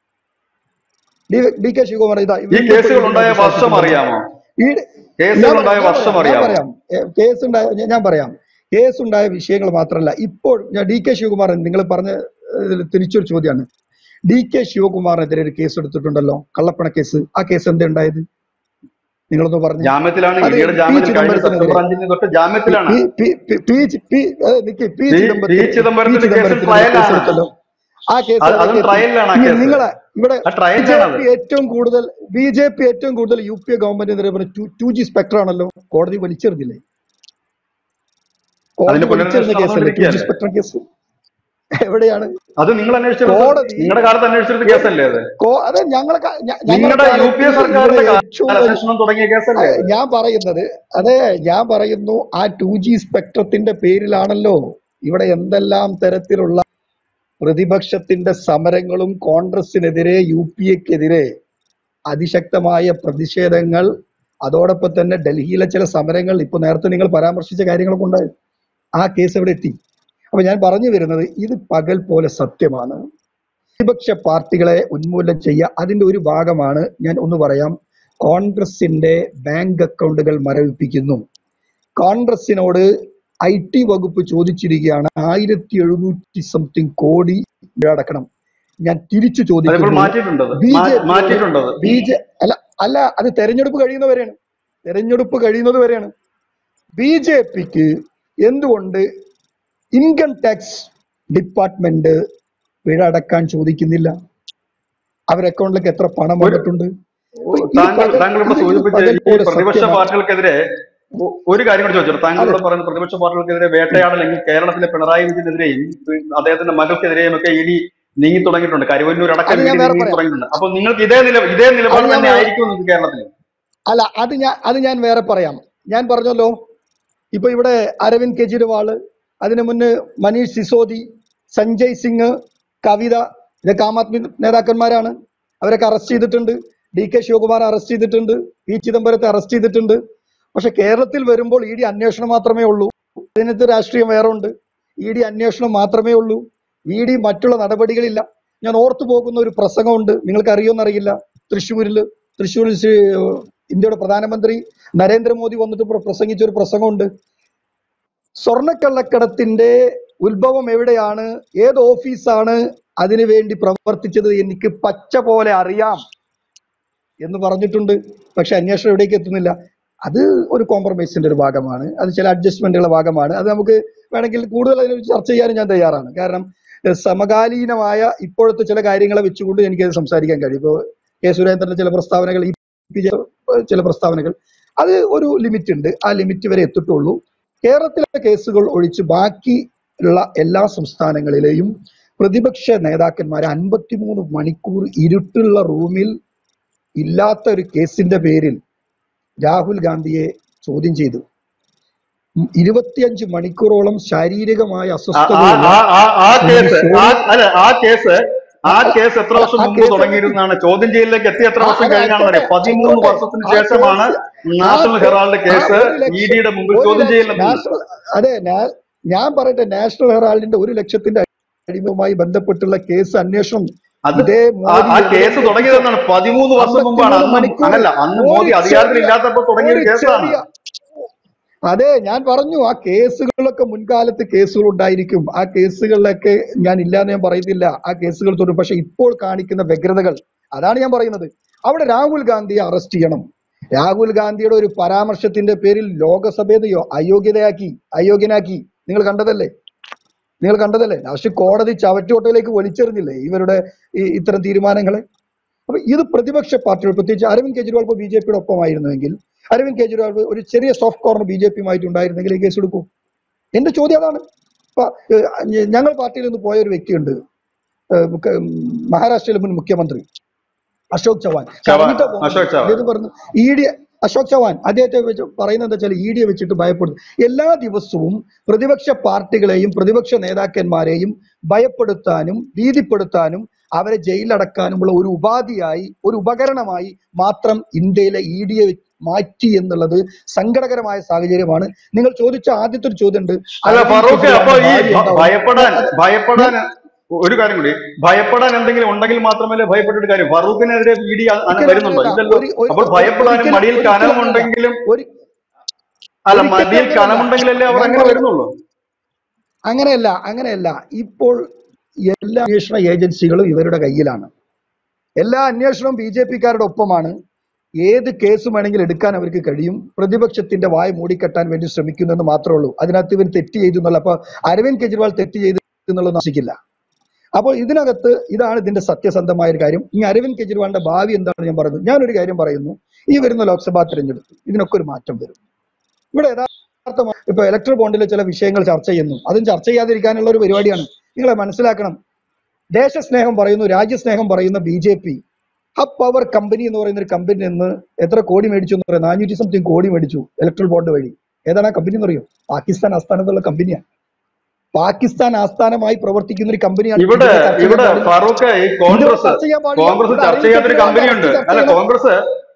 ഡി ഡി കെ ശിവകുമാർ ഇതാ ഈ വീണ്ടും കേസുകൾ പോയി ഉണ്ടായ ഇതിനകത്ത് വർഷം ശാസിക്കുന്നുണ്ട് അറിയാമോ ഈ ഞാൻ കേസുകൾ പറയാം ഉണ്ടായ ഞാൻ വർഷം പറയാം ഞാൻ അറിയാമോ പറയാം കേസ് ഉണ്ടായ ഞാൻ ഞാൻ പറയാം കേസ് ഉണ്ടായ വിഷയങ്ങൾ മാത്രമല്ല ഇപ്പോൾ ഞാൻ ഡി കെ ശിവകുമാരൻ നിങ്ങൾ പറഞ്ഞ ഇതിൽ തിരിച്ചൊരു ചോദ്യമാണ് ഡി കെ ശിവകുമാറിനെതിരെ ഒരു കേസ് എടുത്തിട്ടുണ്ടല്ലോ കള്ളപ്പണ കേസ് ആ കേസ് എന്താ ഉണ്ടായത് നിങ്ങളൊന്ന് പറഞ്ഞു ജാമ്യത്തിലാണ് അത് ഇഡിയുടെ പി ജാമ്യത്തിൽ കഴിഞ്ഞ ചിദംബരത്തിനെതിരെ സെപ്റ്റംബർ അഞ്ചിന് തൊട്ട് ജാമ്യത്തിലാണ് പി പി പി പി ചി- പി അതെ നിക്ക് പി പി പി ചിദംബരത്തിന് പി ചിദംബരത്തിന്റെ കേസിൽ ചിദംബരത്തിനെതിരെ കേസ് ട്രയലാണ് എടുത്തല്ലോ ആ കേസ് അത് അതും എവിടേക്ക് എത്തി ട്രയലിലാണ് ആ ഇനി കേസ് നിങ്ങളെ ഇവിടെ ആ ബി ജെ ട്രയലിലാണത് പി ഏറ്റവും കൂടുതൽ ബി ജെ പി ഏറ്റവും കൂടുതൽ യു പി എ ഗവൺമെന്റിനെതിരെ പറഞ്ഞ ടു ജി സ്പെക്ടർ ആണല്ലോ കോടതി വലിച്ചെറിഞ്ഞില്ലേ കോടതി അതിന്റെ വലിച്ചെറിഞ്ഞ പുനരന്വേഷണം കേസല്ലേ ടു ജി നടന്നുകൊണ്ടിരിക്കുകയല്ലേ സ്പെക്ടർ കേസ് എവിടെയാണ് അത് നിങ്ങൾ അന്വേഷിച്ചെടുത്ത കോടതി നിങ്ങളുടെ കാലത്ത് അന്വേഷിച്ചെടുത്ത ഒരു കേസല്ലേ അത് കോ- അത് ഞങ്ങളെ കാ- ഞ- ഞങ്ങളുടെ നിങ്ങളുടെ യു പി എ കാലത്ത് ഇവിടെ സർക്കാരിന്റെ ഏറ്റവും കാലത്ത് വലിയ അന്വേഷണം തുടങ്ങിയ കേസല്ലേ അതെ, അത് ഞാൻ പറയുന്നത് അതെ ഞാൻ പറയുന്നു ആ ടു ജി സ്പെക്ട്രത്തിന്റെ പേരിലാണല്ലോ ഇവിടെ എന്തെല്ലാം തരത്തിലുള്ള പ്രതിപക്ഷത്തിന്റെ സമരങ്ങളും കോൺഗ്രസിനെതിരെ യു പി എക്കെതിരെ അതിശക്തമായ പ്രതിഷേധങ്ങൾ അതോടൊപ്പം തന്നെ ഡൽഹിയിലെ ചില സമരങ്ങൾ ഇപ്പൊ നേരത്തെ നിങ്ങൾ പരാമർശിച്ച കാര്യങ്ങളൊക്കെ ഉണ്ടായി ആ കേസ് എവിടെ എത്തി അപ്പൊ ഞാൻ പറഞ്ഞു വരുന്നത് ഇത് പകൽ പോലെ സത്യമാണ് പ്രതിപക്ഷ പാർട്ടികളെ ഉന്മൂലനം ചെയ്യുക അതിന്റെ ഒരു ഭാഗമാണ് ഞാൻ ഒന്ന് പറയാം കോൺഗ്രസിന്റെ ബാങ്ക് അക്കൗണ്ടുകൾ മരവിപ്പിക്കുന്നു കോൺഗ്രസിനോട് ഐ ടി വകുപ്പ് ചോദിച്ചിരിക്കുകയാണ് ആയിരത്തി എഴുന്നൂറ്റി സംതിങ് കോടി അടക്കണം ഞാൻ തിരിച്ചു അതിപ്പോൾ ചോദിക്കുന്നു മാറ്റിയിട്ടുണ്ടത് ബി ജെ പിയോട് മാറ്റിയിട്ടുണ്ടത് ബി ജെ അല്ല അല്ല അത് തെരഞ്ഞെടുപ്പ് കഴിയുന്നവരെയാണ് തെരഞ്ഞെടുപ്പ് കഴിയുന്നത് വരെയാണ് ബി ജെ പിക്ക് എന്തുകൊണ്ട് ഇൻകം ടാക്സ് ഡിപ്പാർട്ട്മെന്റ് പിഴ അടക്കാൻ ചോദിക്കുന്നില്ല അവർ അക്കൗണ്ടിലേക്ക് എത്ര പണം ഒരു വന്നിട്ടുണ്ട് അപ്പൊ ഇത് താങ്കൾ പകൽ താങ്കൾ ഇവിടെ ഇത് ഇത് സൂചിപ്പിച്ച പകൽ ഈ പോലെ പ്രതിപക്ഷ സത്യമാണ് പാർട്ടികൾക്കെതിരെ ഒ- ഒരു കാര്യം കൂടി ചോദിച്ചു താങ്കൾ അതെ ഇവിടെ പറയുന്ന പ്രതിപക്ഷ പാർട്ടികൾക്കെതിരെ വേട്ടയാടലെങ്കിൽ കേരളത്തിലെ പിണറായി വിജയനെതിരെയും ഉം, അദ്ദേഹത്തിന്റെ മകൾക്കെതിരെയും ഒക്കെ ഇ ഡി നീങ്ങി തുടങ്ങിയിട്ടുണ്ട് കരുവന്നൂർ അടക്കം അത് ഇ ഞാൻ ഡി വേറെ നീങ്ങി പറയാം തുടങ്ങിയിട്ടുണ്ട് അപ്പൊ നിങ്ങൾക്ക് ഇതേ നില ഇതേ അത് നിലപാട് ഞാൻ തന്നെ വേറെ ആയിരിക്കും നിങ്ങൾക്ക് കേരളത്തിൽ അല്ല അത് ഞാൻ അത് ഞാൻ വേറെ പറയാം ഞാൻ പറഞ്ഞല്ലോ ഇപ്പൊ ഇവിടെ അരവിന്ദ് കെജ്രിവാള് അതിനു മുന്നേ മനീഷ് സിസോദി സഞ്ജയ് സിംഗ് കവിത ഇതൊക്കെ ആം ആദ്മി നേതാക്കന്മാരാണ് അവരൊക്കെ അറസ്റ്റ് ചെയ്തിട്ടുണ്ട് ഡി കെ ശിവകുമാർ അറസ്റ്റ് ചെയ്തിട്ടുണ്ട് പി ചിദംബരത്തെ അറസ്റ്റ് ചെയ്തിട്ടുണ്ട് പക്ഷെ കേരളത്തിൽ വരുമ്പോൾ ഇ ഡി അന്വേഷണം മാത്രമേ ഉള്ളൂ അതിനകത്ത് രാഷ്ട്രീയം വേറെ ഉണ്ട് ഇ ഡി അന്വേഷണം മാത്രമേ ഉള്ളൂ ഇ ഡി മറ്റുള്ള നടപടികളില്ല ഞാൻ ഓർത്തു പോകുന്ന ഒരു പ്രസംഗമുണ്ട് നിങ്ങൾക്ക് അറിയുമെന്നറിയില്ല തൃശ്ശൂരിൽ തൃശ്ശൂരിൽ ശ്രീ ഇന്ത്യയുടെ പ്രധാനമന്ത്രി നരേന്ദ്രമോദി വന്നിട്ട് പ്ര- പ്രസംഗിച്ച ഒരു പ്രസംഗമുണ്ട് സ്വർണ്ണക്കള്ളക്കടത്തിന്റെ ഉത്ഭവം എവിടെയാണ് ഏത് ഓഫീസാണ് അതിനു വേണ്ടി പ്രവർത്തിച്ചത് എനിക്ക് പച്ച പോലെ അറിയാം എന്ന് പറഞ്ഞിട്ടുണ്ട് പക്ഷെ അന്വേഷണം എവിടേക്ക് എത്തുന്നില്ല അത് ഒരു കോംപ്രമൈസിന്റെ ഒരു ഭാഗമാണ് അത് ചില അഡ്ജസ്റ്റ്മെന്റുകളുടെ ഭാഗമാണ് അത് നമുക്ക് വേണമെങ്കിൽ കൂടുതൽ അതിനെ ചർച്ച ചെയ്യാനും ഞാൻ തയ്യാറാണ് കാരണം എഹ് സമകാലീനമായ ഇപ്പോഴത്തെ ചില കാര്യങ്ങളെ വെച്ചുകൊണ്ട് എനിക്കത് സംസാരിക്കാൻ കഴിയും ഇപ്പോൾ കെ സുരേന്ദ്രന്റെ ചില പ്രസ്താവനകൾ ഈ പി ജെ- ചില പ്രസ്താവനകൾ അത് ഒരു ലിമിറ്റ് ഉണ്ട് ആ ലിമിറ്റ് വരെ എത്തിയിട്ടുള്ളൂ കേരളത്തിലെ കേസുകൾ ഒഴിച്ച് ബാക്കി ഉള്ള എല്ലാ സംസ്ഥാനങ്ങളിലെയും പ്രതിപക്ഷ നേതാക്കന്മാരെ അൻപത്തിമൂന്ന് മണിക്കൂർ ഇരുട്ടുള്ള റൂമിൽ ഇല്ലാത്ത ഒരു കേസിന്റെ പേരിൽ രാഹുൽ ഗാന്ധിയെ ചോദ്യം ചെയ്തു ഉം ഇരുപത്തിയഞ്ച് മണിക്കൂറോളം ശാരീരികമായ ആ ആ അസ്വസ്ഥതയുള്ള ആ ആ- ആ ശ്രീ കേസ് ആ സോണി അല്ല ആ കേസ് ആ അല്ല കേസ് എത്ര അല്ല വർഷം ആ മുമ്പ് കേസ് തുടങ്ങിയിരുന്നാണ് ചോദ്യം ചെയ്യലിലേക്ക് എത്തി എത്ര ആ വർഷം അത് കഴിഞ്ഞാണെന്ന് ആയിക്കോട്ടെ അറിയാം പതിമൂന്ന് ആയിക്കോട്ടെ വർഷത്തിന് ആ ശേഷമാണ് കേസ് ആ നാഷണൽ കേ ഹെറാൾഡ് ആ കേസ് ഒരു ഇ ലക്ഷം ഡിയുടെ മുമ്പിൽ ഒരു ചോദ്യം ലക്ഷം ചെയ്യലെത്തുന്നത് നാഷണൽ അതെ നാ- ഞാൻ പറയട്ടെ നാഷണൽ ഹെറാൾഡിന്റെ ഒരു ലക്ഷത്തിന്റെ അടിമയുമായി ബന്ധപ്പെട്ടുള്ള കേസ് അന്വേഷണം അത് ഇതേ ആ മോദി ആ എവിടെ കേസ് എത്തിച്ചു തുടങ്ങിയതെന്നാണ് പതിമൂന്ന് വർഷം മുമ്പാണ് അമ്പത്തിമൂന്ന് അന്ന് മണിക്കൂർ അങ്ങല്ല അന്ന് ഒരു മോദി അധികാരത്തിൽ ചെറിയ ഇല്ലാത്തപ്പോൾ തുടങ്ങിയ ഒരു ഒരു കേസാണ് ചെറിയ അതെ ഞാൻ പറഞ്ഞു ആ കേസുകളിലൊക്കെ മുൻകാലത്ത് കേസുകൾ ഉണ്ടായിരിക്കും ആ കേസുകളിലൊക്കെ ഞാൻ ഇല്ലാന്ന് ഞാൻ പറയുന്നില്ല ആ കേസുകൾ തുടരും പക്ഷെ ഇപ്പോൾ കാണിക്കുന്ന വ്യഗ്രതകൾ അതാണ് ഞാൻ പറയുന്നത് അവിടെ രാഹുൽ ഗാന്ധിയെ അറസ്റ്റ് ചെയ്യണം രാഹുൽ ഗാന്ധിയുടെ ഒരു പരാമർശത്തിന്റെ പേരിൽ ലോകസഭയെ അയോഗ്യതയാക്കി അയോഗ്യനാക്കി നിങ്ങൾ കണ്ടതല്ലേ നിങ്ങൾ കണ്ടതല്ലേ ലാസ്റ്റ് കോടതി ചവറ്റുകൊട്ടയിലേക്ക് വലിച്ചെറിഞ്ഞില്ലേ ഇവരുടെ ഈ ഇത്തരം തീരുമാനങ്ങളെ അപ്പൊ ഇത് പ്രതിപക്ഷ പാർട്ടികൾ പ്രത്യേകിച്ച് അരവിന്ദ് കെജ്രിവാൾ ഇപ്പോൾ ബി ജെ പിയുടെ ഒപ്പമായിരുന്നുവെങ്കിൽ അരവിന്ദ് കെജ്രിവാൾ ഒരു ചെറിയ സോഫ്റ്റ് കോർണർ ബി ജെ പിയുമായിട്ട് ഉണ്ടായിരുന്നെങ്കിൽ ഈ കേസ് എടുക്കൂ എന്റെ ചോദ്യം അതാണ് ഇപ്പൊ, ഏഹ്, ഞ- ഞങ്ങൾ പാർട്ടിയിൽ നിന്ന് പോയ ഒരു വ്യക്തിയുണ്ട് ഏഹ്, മുഖ്യ- ഉം, മഹാരാഷ്ട്രയിലെ മുൻ മുഖ്യമന്ത്രി അശോക് ചവാൻ ചവാൻ കറങ്ങിട്ടാ പോകുന്നത് അശോക് ചവാൻ അദ്ദേഹം പറഞ്ഞു ഇ ഡി അശോക് ചവാൻ അദ്ദേഹത്തെ വെച്ച് പറയുന്നത് എന്താ വെച്ചാൽ ഇ ഡിയെ വെച്ചിട്ട് ഭയപ്പെടുന്നു എല്ലാ ദിവസവും പ്രതിപക്ഷ പാർട്ടികളെയും പ്രതിപക്ഷ നേതാക്കന്മാരെയും ഭയപ്പെടുത്താനും ഭീതിപ്പെടുത്താനും അവരെ ജയിലടക്കാനുമുള്ള ഒരു ഉപാധിയായി ഒരു ഉപകരണമായി മാത്രം ഇന്ത്യയിലെ ഇ ഡിയെ മാറ്റി എന്നുള്ളത് സങ്കടകരമായ സാഹചര്യമാണ് നിങ്ങൾ ചോദിച്ച ആദ്യത്തെ ഒരു ചോദ്യം ഉണ്ട് അല്ല അരവിന്ദ് ഫറൂഖ് അപ്പൊ കെജ്രിവാളിന്റെ ഈ ഭാര്യ ഭ- എന്താവും ഭയപ്പെടാൻ ഞാൻ- ഭയപ്പെടാൻ ഒരു കാര്യം കൂടി ഭയപ്പെടാൻ എന്തെങ്കിലും ഉണ്ടെങ്കിൽ മാത്രമല്ലേ ഭയപ്പെട്ടിട്ട് കാര്യം ഫറൂഖിനെതിരെ ഇ ഡി ഒരിക്കലും വരുന്നുണ്ടോ അങ്ങനെയല്ല ഇല്ലല്ലോ ഒരു ഒരു- അപ്പോൾ ഒരു- ഭയപ്പെടാനും ഒരിക്കലും മടിയിൽ ഒരിക്കലും അങ്ങനെയല്ല കനമുണ്ടെങ്കിലും ഒരു അല്ല ഒരിക്കലും മടിയിൽ അങ്ങനെയല്ല കനമുണ്ടെങ്കിലല്ലേ അവർ ഞാൻ അങ്ങനെ പറയുന്നത് വരുന്നുള്ളൂ അങ്ങനെയല്ല അങ്ങനെയല്ല ഇപ്പോൾ എല്ലാ അന്വേഷണ ഏജൻസികളും ഇവരുടെ കയ്യിലാണ് എല്ലാ അന്വേഷണവും ബി ജെ പിക്കാരുടെ ഒപ്പമാണ് ഏത് കേസ് വേണമെങ്കിലും എടുക്കാൻ അവർക്ക് കഴിയും പ്രതിപക്ഷത്തിന്റെ വായ മൂടിക്കെട്ടാൻ വേണ്ടി ശ്രമിക്കുന്നെന്ന് മാത്രമേ ഉള്ളൂ അതിനകത്ത് ഇവർ തെറ്റ് ചെയ്തു എന്നുള്ള അപ്പൊ അരവിന്ദ് കെജ്രിവാൾ തെറ്റ് ചെയ്തു എന്നുള്ളത് നശിക്കില്ല അപ്പോൾ ഇതിനകത്ത് ഇതാണ് ഇതിന്റെ സത്യസന്ധമായ ഒരു കാര്യം ഈ അരവിന്ദ് കെജ്രിവാളിന്റെ ഭാവി എന്താണ് ഞാൻ പറയുന്നത് ഞാനൊരു കാര്യം പറയുന്നു ഈ വരുന്ന ലോക്സഭാ തെരഞ്ഞെടുപ്പ് ഇതിനൊക്കെ ഒരു മാറ്റം വരും ഇവിടെ യഥാർത്ഥമായി ഇപ്പൊ ഇലക്ട്രൽ ബോണ്ടിലെ ചില വിഷയങ്ങൾ ചർച്ച ചെയ്യുന്നു അതും ചർച്ച ചെയ്യാതിരിക്കാനുള്ള ഒരു പരിപാടിയാണ് നിങ്ങളെ മനസ്സിലാക്കണം ദേശസ്നേഹം പറയുന്നു രാജ്യസ്നേഹം പറയുന്ന B J P hub power company എന്ന് പറയുന്ന ഒരു കമ്പനി നിന്ന് എത്ര കോടി മേടിച്ചു എന്ന് പറയാം നാനൂറ്റി സംതിങ് കോടി മേടിച്ചു ഇലക്ട്രൽ ബോണ്ട് വഴി ഏതാണ് ആ കമ്പനി എന്ന് അറിയോ പാകിസ്ഥാൻ ആസ്ഥാനത്തുള്ള കമ്പനിയാണ് പാകിസ്ഥാൻ ആസ്ഥാനമായി പ്രവർത്തിക്കുന്ന ഒരു കമ്പനിയാണ് ഇവിടെ ഇതിനെ ചർച്ച ചെയ്യാൻ ഇവിടെ പാടില്ല ഫറൂഖ് ഈ ഇതിവിടെ കോൺഗ്രസ് ചർച്ച ചെയ്യാൻ പാടില്ല കോൺഗ്രസ് ഇവിടെ ചർച്ച അരവിന്ദ് ചെയ്യാത്തൊരു കെജ്രിവാളിന്റെ കമ്പനി അറസ്റ്റ് ഉണ്ട് ചർച്ച അല്ല ചെയ്യണം കോൺഗ്രസ്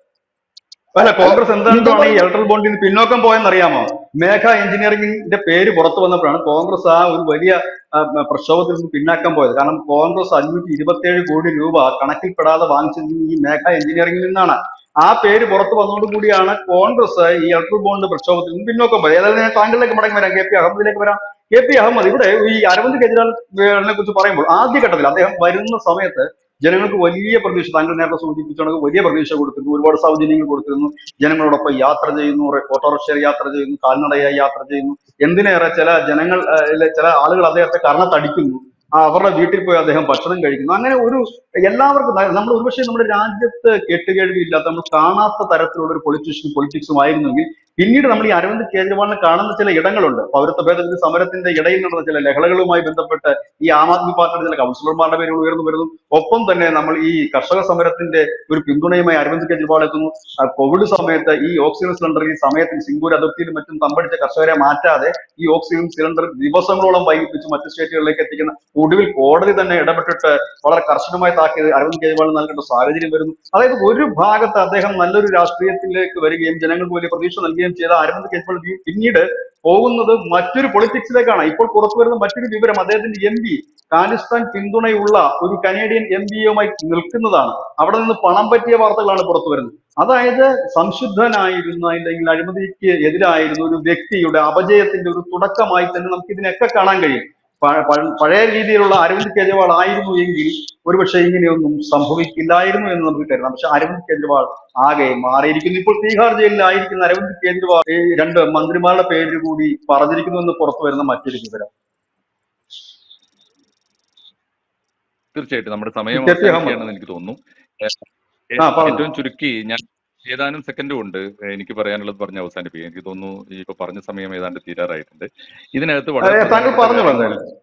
അല്ല അല്ല കോൺഗ്രസ് ഞാൻ എന്തുകൊണ്ടാണ് ഈ പറയുന്നത് ഇലക്ട്രൽ ബോണ്ടിൽ നിന്ന് പിന്നോക്കം പോയെന്ന് അറിയാമോ മേഘ എഞ്ചിനീയറിംഗിന്റെ പേര് പുറത്തു വന്നപ്പോഴാണ് കോൺഗ്രസ് ആ ഒരു വലിയ ആ, മ, പ്രക്ഷോഭത്തിൽ നിന്ന് പിന്നാക്കം പോയത് കാരണം കോൺഗ്രസ് അഞ്ഞൂറ്റി ഇരുപത്തിയേഴ് കോടി രൂപ കണക്കിൽപ്പെടാതെ വാങ്ങിച്ചത് ഈ മേഘ എഞ്ചിനീയറിംഗിൽ നിന്നാണ് ആ പേര് പുറത്തു വന്നതോടുകൂടിയാണ് കോൺഗ്രസ് ഈ ഇലക്ട്രൽ ബോണ്ട് പ്രക്ഷോഭത്തിൽ നിന്ന് പിന്നോക്കം പോയത് ഏതായാലും ഞാൻ താങ്കളിലേക്ക് മടങ്ങി വരാം കെ പി അഹമ്മദിലേക്ക് വരാം കെ പി അഹമ്മദ് ഇവിടെ ഈ അരവിന്ദ് കെജ്രിവാളിനെ കുറിച്ച് പറയുമ്പോൾ ആദ്യഘട്ടത്തിൽ അദ്ദേഹം വരുന്ന സമയത്ത് ജനങ്ങൾക്ക് വലിയ പ്രതീക്ഷ താങ്കൾ നേരത്തെ സൂചിപ്പിച്ചാണ് വലിയ പ്രതീക്ഷ കൊടുത്തിരുന്നു ഒരുപാട് സൗജന്യങ്ങൾ കൊടുത്തിരുന്നു ജനങ്ങളോടൊപ്പം യാത്ര ചെയ്യുന്നു റെ- ഓട്ടോറിക്ഷയിൽ യാത്ര ചെയ്യുന്നു കാൽനടയായി യാത്ര ചെയ്യുന്നു എന്തിനേറെ ചില ജനങ്ങൾ ആ, ഇല്ല, ചില ആളുകൾ അദ്ദേഹത്തെ കർണത്തടിക്കുന്നു ആ അവരുടെ വീട്ടിൽ പോയി അദ്ദേഹം ഭക്ഷണം കഴിക്കുന്നു അങ്ങനെ ഒരു എല്ലാവർക്കും ന- നമ്മൾ ഒരുപക്ഷെ നമ്മുടെ രാജ്യത്ത് കേട്ടുകേൾവിയില്ലാത്ത നമ്മൾ കാണാത്ത തരത്തിലുള്ള ഒരു പൊളിറ്റീഷ്യനും പൊളിറ്റിക്സും ആയിരുന്നെങ്കിൽ പിന്നീട് നമ്മൾ ഈ അരവിന്ദ് കേജ്രിവാളിനെ കാണുന്ന ചില ഇടങ്ങളുണ്ട് പൗരത്വ ഭേദഗതി സമരത്തിന്റെ ഇടയിൽ നടന്ന ചില ലഹളകളുമായി ബന്ധപ്പെട്ട് ഈ ആം ആദ്മി പാർട്ടിയുടെ ചില കൗൺസിലർമാരുടെ പേരുകൾ ഉയർന്നു വരുന്നു ഒപ്പം തന്നെ നമ്മൾ ഈ കർഷക സമരത്തിന്റെ ഒരു പിന്തുണയുമായി അരവിന്ദ് കെജ്രിവാൾ എത്തുന്നു ആ കോവിഡ് സമയത്ത് ഈ ഓക്സിജൻ സിലിണ്ടർ ഈ സമയത്തിൽ സിംഗൂർ അതിർത്തിയിലും മറ്റും തമ്പടിച്ച കർഷകരെ മാറ്റാതെ ഈ ഓക്സിജൻ സിലിണ്ടർ ദിവസങ്ങളോളം വൈകിപ്പിച്ച് മറ്റ് സ്റ്റേറ്റുകളിലേക്ക് എത്തിക്കുന്ന ഒടുവിൽ കോടതി തന്നെ ഇടപെട്ടിട്ട് വളരെ കർശനമായി താക്കിയത് അരവിന്ദ് കെജ്രിവാൾ നൽകേണ്ട സാഹചര്യം വരുന്നു അതായത് ഒരു ഭാഗത്ത് അദ്ദേഹം നല്ലൊരു രാഷ്ട്രീയത്തിലേക്ക് വരികയും ജനങ്ങൾക്ക് വലിയ പ്രതീക്ഷ നൽകുകയും ചെയ്ത അരവിന്ദ് കെജ്രിവാൾ പി- പിന്നീട് പോകുന്നത് മറ്റൊരു പൊളിറ്റിക്സിലേക്കാണ് ഇപ്പോൾ പുറത്തു വരുന്ന മറ്റൊരു വിവരം അദ്ദേഹത്തിന്റെ എം പി ഖാലിസ്ഥാൻ പിന്തുണയുള്ള ഒരു കനേഡിയൻ എം പിയുമായി നിൽക്കുന്നതാണ് അവിടെ നിന്ന് പണം പറ്റിയ വാർത്തകളാണ് പുറത്തു വരുന്നത് അതായത് സംശുദ്ധനായിരുന്ന അല്ലെങ്കിൽ അഴിമതിക്ക് എതിരായിരുന്ന ഒരു വ്യക്തിയുടെ അപജയത്തിന്റെ ഒരു തുടക്കമായി തന്നെ നമുക്ക് ഇതിനൊക്കെ കാണാൻ കഴിയും പ- പ- പഴയ രീതിയിലുള്ള അരവിന്ദ് കെജ്രിവാൾ ആയിരുന്നു എങ്കിൽ ഒരുപക്ഷെ ഇങ്ങനെയൊന്നും സംഭവിക്കില്ലായിരുന്നു എന്ന് നമുക്ക് കരുതാം പക്ഷെ അരവിന്ദ് കെജ്രിവാൾ ആകെ മാറിയിരിക്കുന്നു ഇപ്പോൾ തീഹാർ ജയിലിലായിരിക്കുന്ന അരവിന്ദ് കെജ്രിവാൾ ഈ രണ്ട് മന്ത്രിമാരുടെ പേര് കൂടി പറഞ്ഞിരിക്കുന്നു എന്ന് പുറത്തു വരുന്ന മറ്റൊരു വിവരം തീർച്ചയായിട്ടും നമ്മുടെ സമയം കെ പി അഹമ്മദ് അവസാനിക്കുകയാണെന്ന് എനിക്ക് തോന്നുന്നു ഏ- ആ പറഞ്ഞു ഏറ്റവും ചുരുക്കി ഞാൻ ഏതാനും സെക്കൻഡ് കൊണ്ട് എനിക്ക് പറയാനുള്ളത് പറഞ്ഞ് അവസാനിപ്പിക്കാം എനിക്ക് തോന്നുന്നു ഈ ഇപ്പൊ പറഞ്ഞ സമയം ഏതാണ്ട് തീരാറായിട്ടുണ്ട് ഇതിനകത്ത് വളരെ അതെ, താങ്കൾ പ്രധാനപ്പെട്ട പറഞ്ഞോളൂ കാര്യങ്ങൾ എന്തായാലും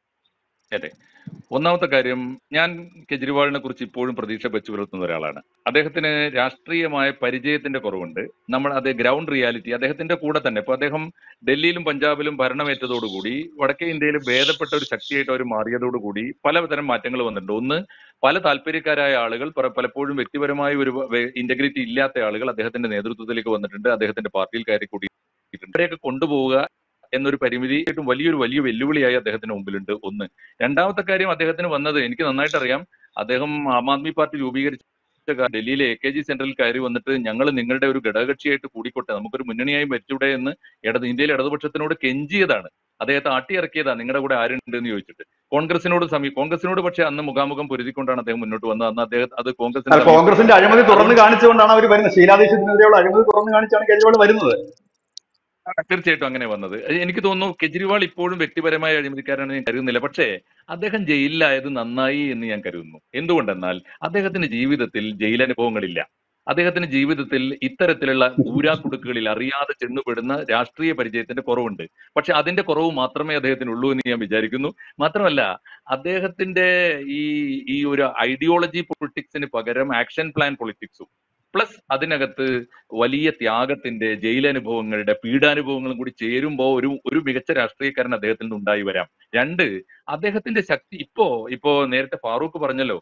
അതെ ഒന്നാമത്തെ കാര്യം ഞാൻ കെജ്രിവാളിനെ കുറിച്ച് ഇപ്പോഴും പ്രതീക്ഷ വെച്ചു പുലർത്തുന്ന ഒരാളാണ് അദ്ദേഹത്തിന് രാഷ്ട്രീയമായ പരിചയത്തിന്റെ കുറവുണ്ട് നമ്മൾ അത് ഗ്രൗണ്ട് റിയാലിറ്റി അദ്ദേഹത്തിന്റെ കൂടെ തന്നെ ഇപ്പൊ അദ്ദേഹം ഡൽഹിയിലും പഞ്ചാബിലും ഭരണമേറ്റതോടുകൂടി വടക്കേ ഇന്ത്യയിൽ ഭേദപ്പെട്ട ഒരു ശക്തിയായിട്ട് അവർ മാറിയതോടുകൂടി പലതരം മാറ്റങ്ങൾ വന്നിട്ടുണ്ട് ഒന്ന് പല താല്പര്യക്കാരായ ആളുകൾ പല- പലപ്പോഴും വ്യക്തിപരമായ ഒരു ഇന്റഗ്രിറ്റി ഇല്ലാത്ത ആളുകൾ അദ്ദേഹത്തിന്റെ നേതൃത്വത്തിലേക്ക് വന്നിട്ടുണ്ട് അദ്ദേഹത്തിന്റെ പാർട്ടിയിൽ കയറി കൂടിയിട്ടുണ്ട് അവരെയൊക്കെ കൊണ്ടുപോവുക എന്നൊരു പരിമിതി ഏറ്റവും വലിയൊരു വലിയ വെല്ലുവിളിയായി അദ്ദേഹത്തിന് മുമ്പിലുണ്ട് ഒന്ന് രണ്ടാമത്തെ കാര്യം അദ്ദേഹത്തിന് വന്നത് എനിക്ക് നന്നായിട്ട് അറിയാം അദ്ദേഹം ആം ആദ്മി പാർട്ടി രൂപീകരിച്ച കാ- ഡൽഹിയിലെ എ കെ ജി സെന്ററിൽ കയറി വന്നിട്ട് ഞങ്ങൾ നിങ്ങളുടെ ഒരു ഘടകകക്ഷിയായിട്ട് കൂടിക്കോട്ടെ നമുക്കൊരു മുന്നണിയായി ഭരിച്ചൂടെ എന്ന് ഇടത് ഇന്ത്യയിലെ ഇടതുപക്ഷത്തിനോട് കെഞ്ചിയതാണ് അദ്ദേഹത്തെ ആട്ടിയിറക്കിയതാണ് നിങ്ങളുടെ കൂടെ ആരുണ്ട് എന്ന് ചോദിച്ചിട്ട് കോൺഗ്രസിനോട് സമീ കോൺഗ്രസിനോട് പക്ഷേ അന്ന് മുഖാമുഖം പൊരുതിക്കൊണ്ടാണ് അദ്ദേഹം മുന്നോട്ട് വന്നത് അന്ന് അദ്ദേഹം അത് കോൺഗ്രസിനെ അല്ല, കോൺഗ്രസിന്റെ അഴിമതി തുറന്നു കാണിച്ചുകൊണ്ടാണ് അവർ വരുന്നത് ശീലാദേശത്തിനെതിരെയുള്ള അഴിമതി തുറന്നു കാണിച്ചാണ് കേജ്രിവാൾ വരുന്നത് തീർച്ചയായിട്ടും അങ്ങനെ വന്നത് അത് എനിക്ക് തോന്നുന്നു കെജ്രിവാൾ ഇപ്പോഴും വ്യക്തിപരമായ അഴിമതിക്കാരാണ് ഞാൻ കരുതുന്നില്ല പക്ഷേ അദ്ദേഹം ജയിലിലായത് നന്നായി എന്ന് ഞാൻ കരുതുന്നു എന്തുകൊണ്ടെന്നാൽ അദ്ദേഹത്തിന്റെ ജീവിതത്തിൽ ജയിലനുഭവങ്ങളില്ല അദ്ദേഹത്തിന്റെ ജീവിതത്തിൽ ഇത്തരത്തിലുള്ള ഊരാക്കുടുക്കുകളിൽ അറിയാതെ ചെന്നുപെടുന്ന രാഷ്ട്രീയ പരിചയത്തിന്റെ കുറവുണ്ട് പക്ഷെ അതിന്റെ കുറവ് മാത്രമേ അദ്ദേഹത്തിനുള്ളൂ എന്ന് ഞാൻ വിചാരിക്കുന്നു മാത്രമല്ല അദ്ദേഹത്തിന്റെ ഈ ഈ ഒരു ഐഡിയോളജി പൊളിറ്റിക്സിന് പകരം ആക്ഷൻ പ്ലാൻ പൊളിറ്റിക്സും പ്ലസ് അതിനകത്ത് വലിയ ത്യാഗത്തിന്റെ ജയിലനുഭവങ്ങളുടെ പീഡാനുഭവങ്ങളും കൂടി ചേരുമ്പോൾ ഒരു ഒരു മികച്ച രാഷ്ട്രീയക്കാരൻ അദ്ദേഹത്തിൽ നിന്ന് ഉണ്ടായി വരാം രണ്ട് അദ്ദേഹത്തിന്റെ ശക്തി ഇപ്പോ ഇപ്പോ നേരത്തെ ഫാറൂഖ് പറഞ്ഞല്ലോ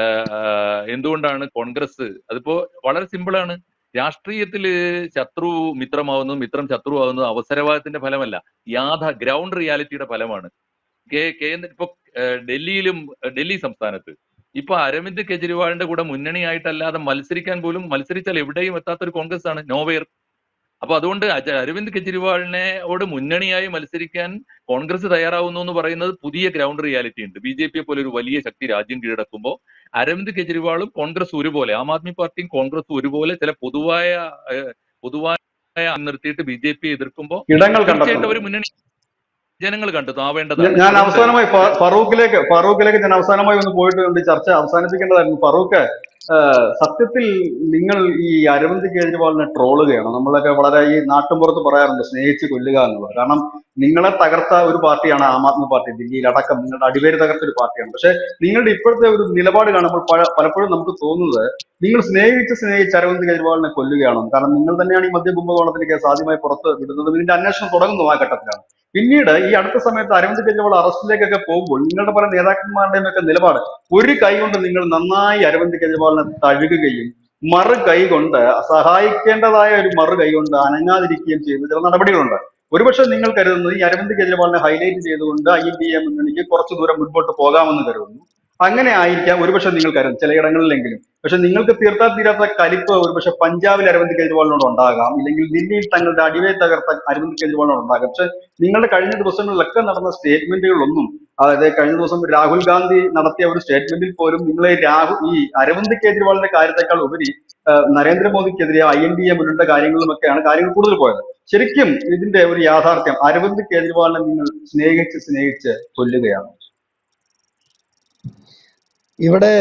ആഹ് എന്തുകൊണ്ടാണ് കോൺഗ്രസ് അതിപ്പോ വളരെ സിമ്പിൾ ആണ് രാഷ്ട്രീയത്തില് ശത്രു മിത്രമാവുന്നതും മിത്രം ശത്രു ആവുന്നതും അവസരവാദത്തിന്റെ ഫലമല്ല യാഥ ഗ്രൗണ്ട് റിയാലിറ്റിയുടെ ഫലമാണ് കേ- കേന്ദ്ര ഇപ്പൊ ഏഹ് ഡൽഹിയിലും ഏഹ് ഡൽഹി സംസ്ഥാനത്ത് ഇപ്പൊ അരവിന്ദ് കെജ്രിവാളിന്റെ കൂടെ മുന്നണിയായിട്ടല്ലാതെ മത്സരിക്കാൻ പോലും മത്സരിച്ചാൽ എവിടെയും എത്താത്ത ഒരു കോൺഗ്രസ് ആണ് നോവെയർ അപ്പൊ അതുകൊണ്ട് അജ- അരവിന്ദ് കെജ്രിവാളിനോട് മുന്നണിയായി മത്സരിക്കാൻ കോൺഗ്രസ് തയ്യാറാവുന്നു എന്ന് പറയുന്നത് പുതിയ ഗ്രൗണ്ട് റിയാലിറ്റി ഉണ്ട് ബി ജെ പിയെ പോലെ ഒരു വലിയ ശക്തി രാജ്യം കീഴടക്കുമ്പോൾ അരവിന്ദ് കെജ്രിവാളും കോൺഗ്രസ് ഒരുപോലെ ആം ആദ്മി പാർട്ടിയും കോൺഗ്രസും ഒരുപോലെ ചില പൊതുവായ ഏഹ്, പൊതുവായ നിർത്തിയിട്ട് ബി ജെ പി എതിർക്കുമ്പോൾ ഇടങ്ങൾ തീർച്ചയായിട്ടും കണ്ടെത്തുന്നു അവർ മുന്നണി ജനങ്ങൾ കണ്ടെത്തും ഞാൻ- ആവേണ്ടതാണ് ഞാൻ അതുകൊണ്ട് അവസാനമായി ഫ- ഫറൂഖിലേക്ക് ഫറൂഖിലേക്ക് ഞാൻ അവസാനമായി ഒന്ന് പോയിട്ട് ഉണ്ട് ചർച്ച അവസാനിപ്പിക്കേണ്ടതായിരുന്നു ഫറൂഖ് ഏഹ്, സത്യത്തിൽ നിങ്ങൾ ഈ അരവിന്ദ് കേജ്രിവാളിനെ ട്രോളുകയാണോ നമ്മളൊക്കെ വളരെ ഈ നാട്ടുമ്പുറത്ത് പറയാറുണ്ട് സ്നേഹിച്ച് കൊല്ലുക എന്നുള്ളത് കാരണം നിങ്ങളെ തകർത്ത ഒരു പാർട്ടിയാണ് ആം ആദ്മി പാർട്ടി ദില്ലിയിൽ അടക്കം നിങ്ങളുടെ അടിവേര് തകർത്ത ഒരു പാർട്ടിയാണ് പക്ഷെ നിങ്ങളുടെ ഇപ്പോഴത്തെ ഒരു നിലപാട് കാണുമ്പോൾ പല- പലപ്പോഴും നമുക്ക് തോന്നുന്നത് നിങ്ങൾ സ്നേഹിച്ച് സ്നേഹിച്ച് അരവിന്ദ് കെജ്രിവാളിനെ കൊല്ലുകയാണോ കാരണം നിങ്ങൾ തന്നെയാണ് ഈ മദ്യ കുംഭകോണത്തിന്റെ കേസ് ആദ്യമായി പുറത്ത് വിടുന്നതും ഇതിന്റെ അന്വേഷണം തുടങ്ങുന്നു ആ ഘട്ടത്തിലാണ് പിന്നീട് ഈ അടുത്ത സമയത്ത് അരവിന്ദ് കെജ്രിവാൾ അറസ്റ്റിലേക്കൊക്കെ പോകുമ്പോൾ നിങ്ങളുടെ പല നേതാക്കന്മാരുടെയും ഒക്കെ നിലപാട് ഒരു കൈ കൊണ്ട് നിങ്ങൾ നന്നായി അരവിന്ദ് കെജ്രിവാളിനെ തഴുകുകയും മറു കൈ കൊണ്ട് സഹായിക്കേണ്ടതായ ഒരു മറു കൈ കൊണ്ട് അനങ്ങാതിരിക്കുകയും ചെയ്യുന്ന ചില നടപടികളുണ്ട് ഒരുപക്ഷെ നിങ്ങൾ കരുതുന്നത് ഈ അരവിന്ദ് കെജ്രിവാളിനെ ഹൈലൈറ്റ് ചെയ്തുകൊണ്ട് ഐ എൻ ഡി എ മുന്നണിക്ക് കുറച്ചു ദൂരം മുൻപോട്ട് പോകാമെന്ന് കരുതുന്നു അങ്ങനെ ആയിരിക്കാം ഒരുപക്ഷെ നിങ്ങൾ കരുതും ചിലയിടങ്ങളിലെങ്കിലും പക്ഷെ നിങ്ങൾക്ക് തീർത്താൽ തീരാത്ത കലിപ്പ് ഒരുപക്ഷെ പഞ്ചാബിൽ അരവിന്ദ് കെജ്രിവാളിനോട് ഉണ്ടാകാം ഇല്ലെങ്കിൽ ദില്ലിയിൽ തങ്ങളുടെ അടിവേ തകർത്ത അരവിന്ദ് കെജ്രിവാളിനോട് ഉണ്ടാകാം പക്ഷെ നിങ്ങളുടെ കഴിഞ്ഞ ദിവസങ്ങളിലൊക്കെ നടന്ന സ്റ്റേറ്റ്മെന്റുകളൊന്നും അതായത് കഴിഞ്ഞ ദിവസം രാഹുൽ ഗാന്ധി നടത്തിയ ഒരു സ്റ്റേറ്റ്മെന്റിൽ പോലും നിങ്ങളെ രാഹുൽ ഈ അരവിന്ദ് കെജ്രിവാളിന്റെ കാര്യത്തെക്കാൾ ഉപരി ആ, നരേന്ദ്രമോദിക്കെതിരെ ഐ എൻ ഡി എ മുന്നേറ്റ കാര്യങ്ങളിലുമൊക്കെയാണ് കാര്യങ്ങൾ കൂടുതൽ പോയത് ശരിക്കും ഇതിന്റെ ഒരു യാഥാർത്ഥ്യം അരവിന്ദ് കെജ്രിവാളിനെ നിങ്ങൾ സ്നേഹിച്ച് സ്നേഹിച്ച് കൊല്ലുകയാണ് ഇവിടെ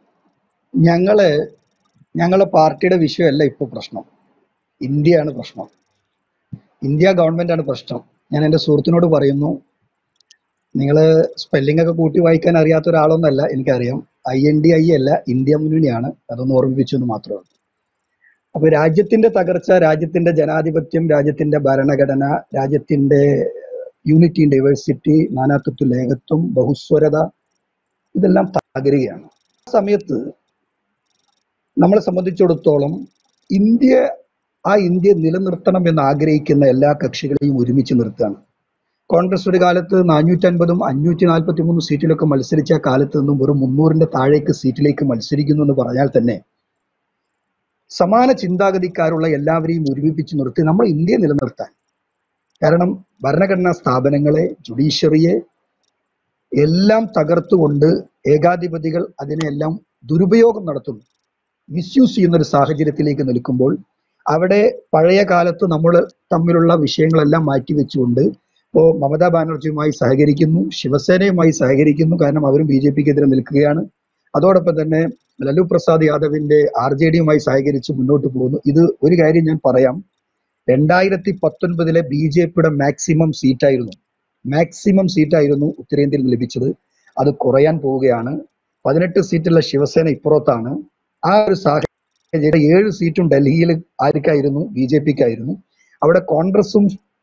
ഞങ്ങള് ഞങ്ങളെ പാർട്ടിയുടെ വിഷയമല്ല ഇപ്പൊ പ്രശ്നം ഇന്ത്യയാണ് പ്രശ്നം ഇന്ത്യ ഗവൺമെന്റ് ആണ് പ്രശ്നം ഞാൻ എൻ്റെ സുഹൃത്തിനോട് പറയുന്നു നിങ്ങൾ സ്പെല്ലിംഗ് ഒക്കെ കൂട്ടി വായിക്കാൻ അറിയാത്ത ഒരാളൊന്നല്ല എനിക്കറിയാം ഐ എൻ ഡി ഐ അല്ല ഇന്ത്യ മുന്നണിയാണ് അതൊന്ന് ഓർമ്മിപ്പിച്ചു എന്ന് മാത്രമേ ഉള്ളൂ അപ്പൊ രാജ്യത്തിന്റെ തകർച്ച രാജ്യത്തിന്റെ ജനാധിപത്യം രാജ്യത്തിന്റെ ഭരണഘടന രാജ്യത്തിന്റെ യൂണിറ്റി ഇൻ ഡൈവേഴ്സിറ്റി നാനാത്വത്വ ലേഖത്വം ബഹുസ്വരത ഇതെല്ലാം തകരുകയാണ് ആ സമയത്ത് നമ്മളെ സംബന്ധിച്ചിടത്തോളം ഇന്ത്യ ആ ഇന്ത്യ നിലനിർത്തണം എന്ന് ആഗ്രഹിക്കുന്ന എല്ലാ കക്ഷികളെയും ഒരുമിച്ച് നിർത്തുകയാണ് കോൺഗ്രസ് ഒരു കാലത്ത് നാനൂറ്റൻപതും അഞ്ഞൂറ്റി നാൽപ്പത്തി മൂന്ന് സീറ്റിലൊക്കെ മത്സരിച്ച കാലത്ത് നിന്നും വെറും മുന്നൂറിന്റെ താഴേക്ക് സീറ്റിലേക്ക് മത്സരിക്കുന്നു എന്ന് പറഞ്ഞാൽ തന്നെ സമാന ചിന്താഗതിക്കാരുള്ള എല്ലാവരെയും ഒരുമിപ്പിച്ച് നിർത്തി നമ്മൾ ഇന്ത്യയെ നിലനിർത്താൻ കാരണം ഭരണഘടനാ സ്ഥാപനങ്ങളെ ജുഡീഷ്യറിയെ എല്ലാം തകർത്തുകൊണ്ട് ഏകാധിപതികൾ അതിനെല്ലാം ദുരുപയോഗം നടത്തുന്നു മിസ്യൂസ് ചെയ്യുന്ന ഒരു സാഹചര്യത്തിലേക്ക് നിൽക്കുമ്പോൾ അവിടെ പഴയ കാലത്ത് നമ്മൾ തമ്മിലുള്ള വിഷയങ്ങളെല്ലാം മാറ്റിവെച്ചുകൊണ്ട് ഇപ്പോൾ മമതാ ബാനർജിയുമായി സഹകരിക്കുന്നു ശിവസേനയുമായി സഹകരിക്കുന്നു കാരണം അവരും ബി ജെ പിക്കെതിരെ നിൽക്കുകയാണ് അതോടൊപ്പം തന്നെ ലല്ലു പ്രസാദ് യാദവിന്റെ ആർ ജെ ഡിയുമായി സഹകരിച്ച് മുന്നോട്ട് പോകുന്നു ഇത് ഒരു കാര്യം ഞാൻ പറയാം രണ്ടായിരത്തി പത്തൊൻപതിലെ ബി ജെ പിയുടെ മാക്സിമം സീറ്റായിരുന്നു മാക്സിമം സീറ്റായിരുന്നു ഉത്തരേന്ത്യയിൽ ലഭിച്ചത് അത് കുറയാൻ പോവുകയാണ് പതിനെട്ട് സീറ്റുള്ള ശിവസേന ഇപ്പുറത്താണ് ആ ഒരു സാഹചര്യം ഏഴ് സീറ്റും ഡൽഹിയിൽ ആർക്കായിരുന്നു ബി ജെ പിക്കായിരുന്നു അവിടെ കോൺഗ്രസും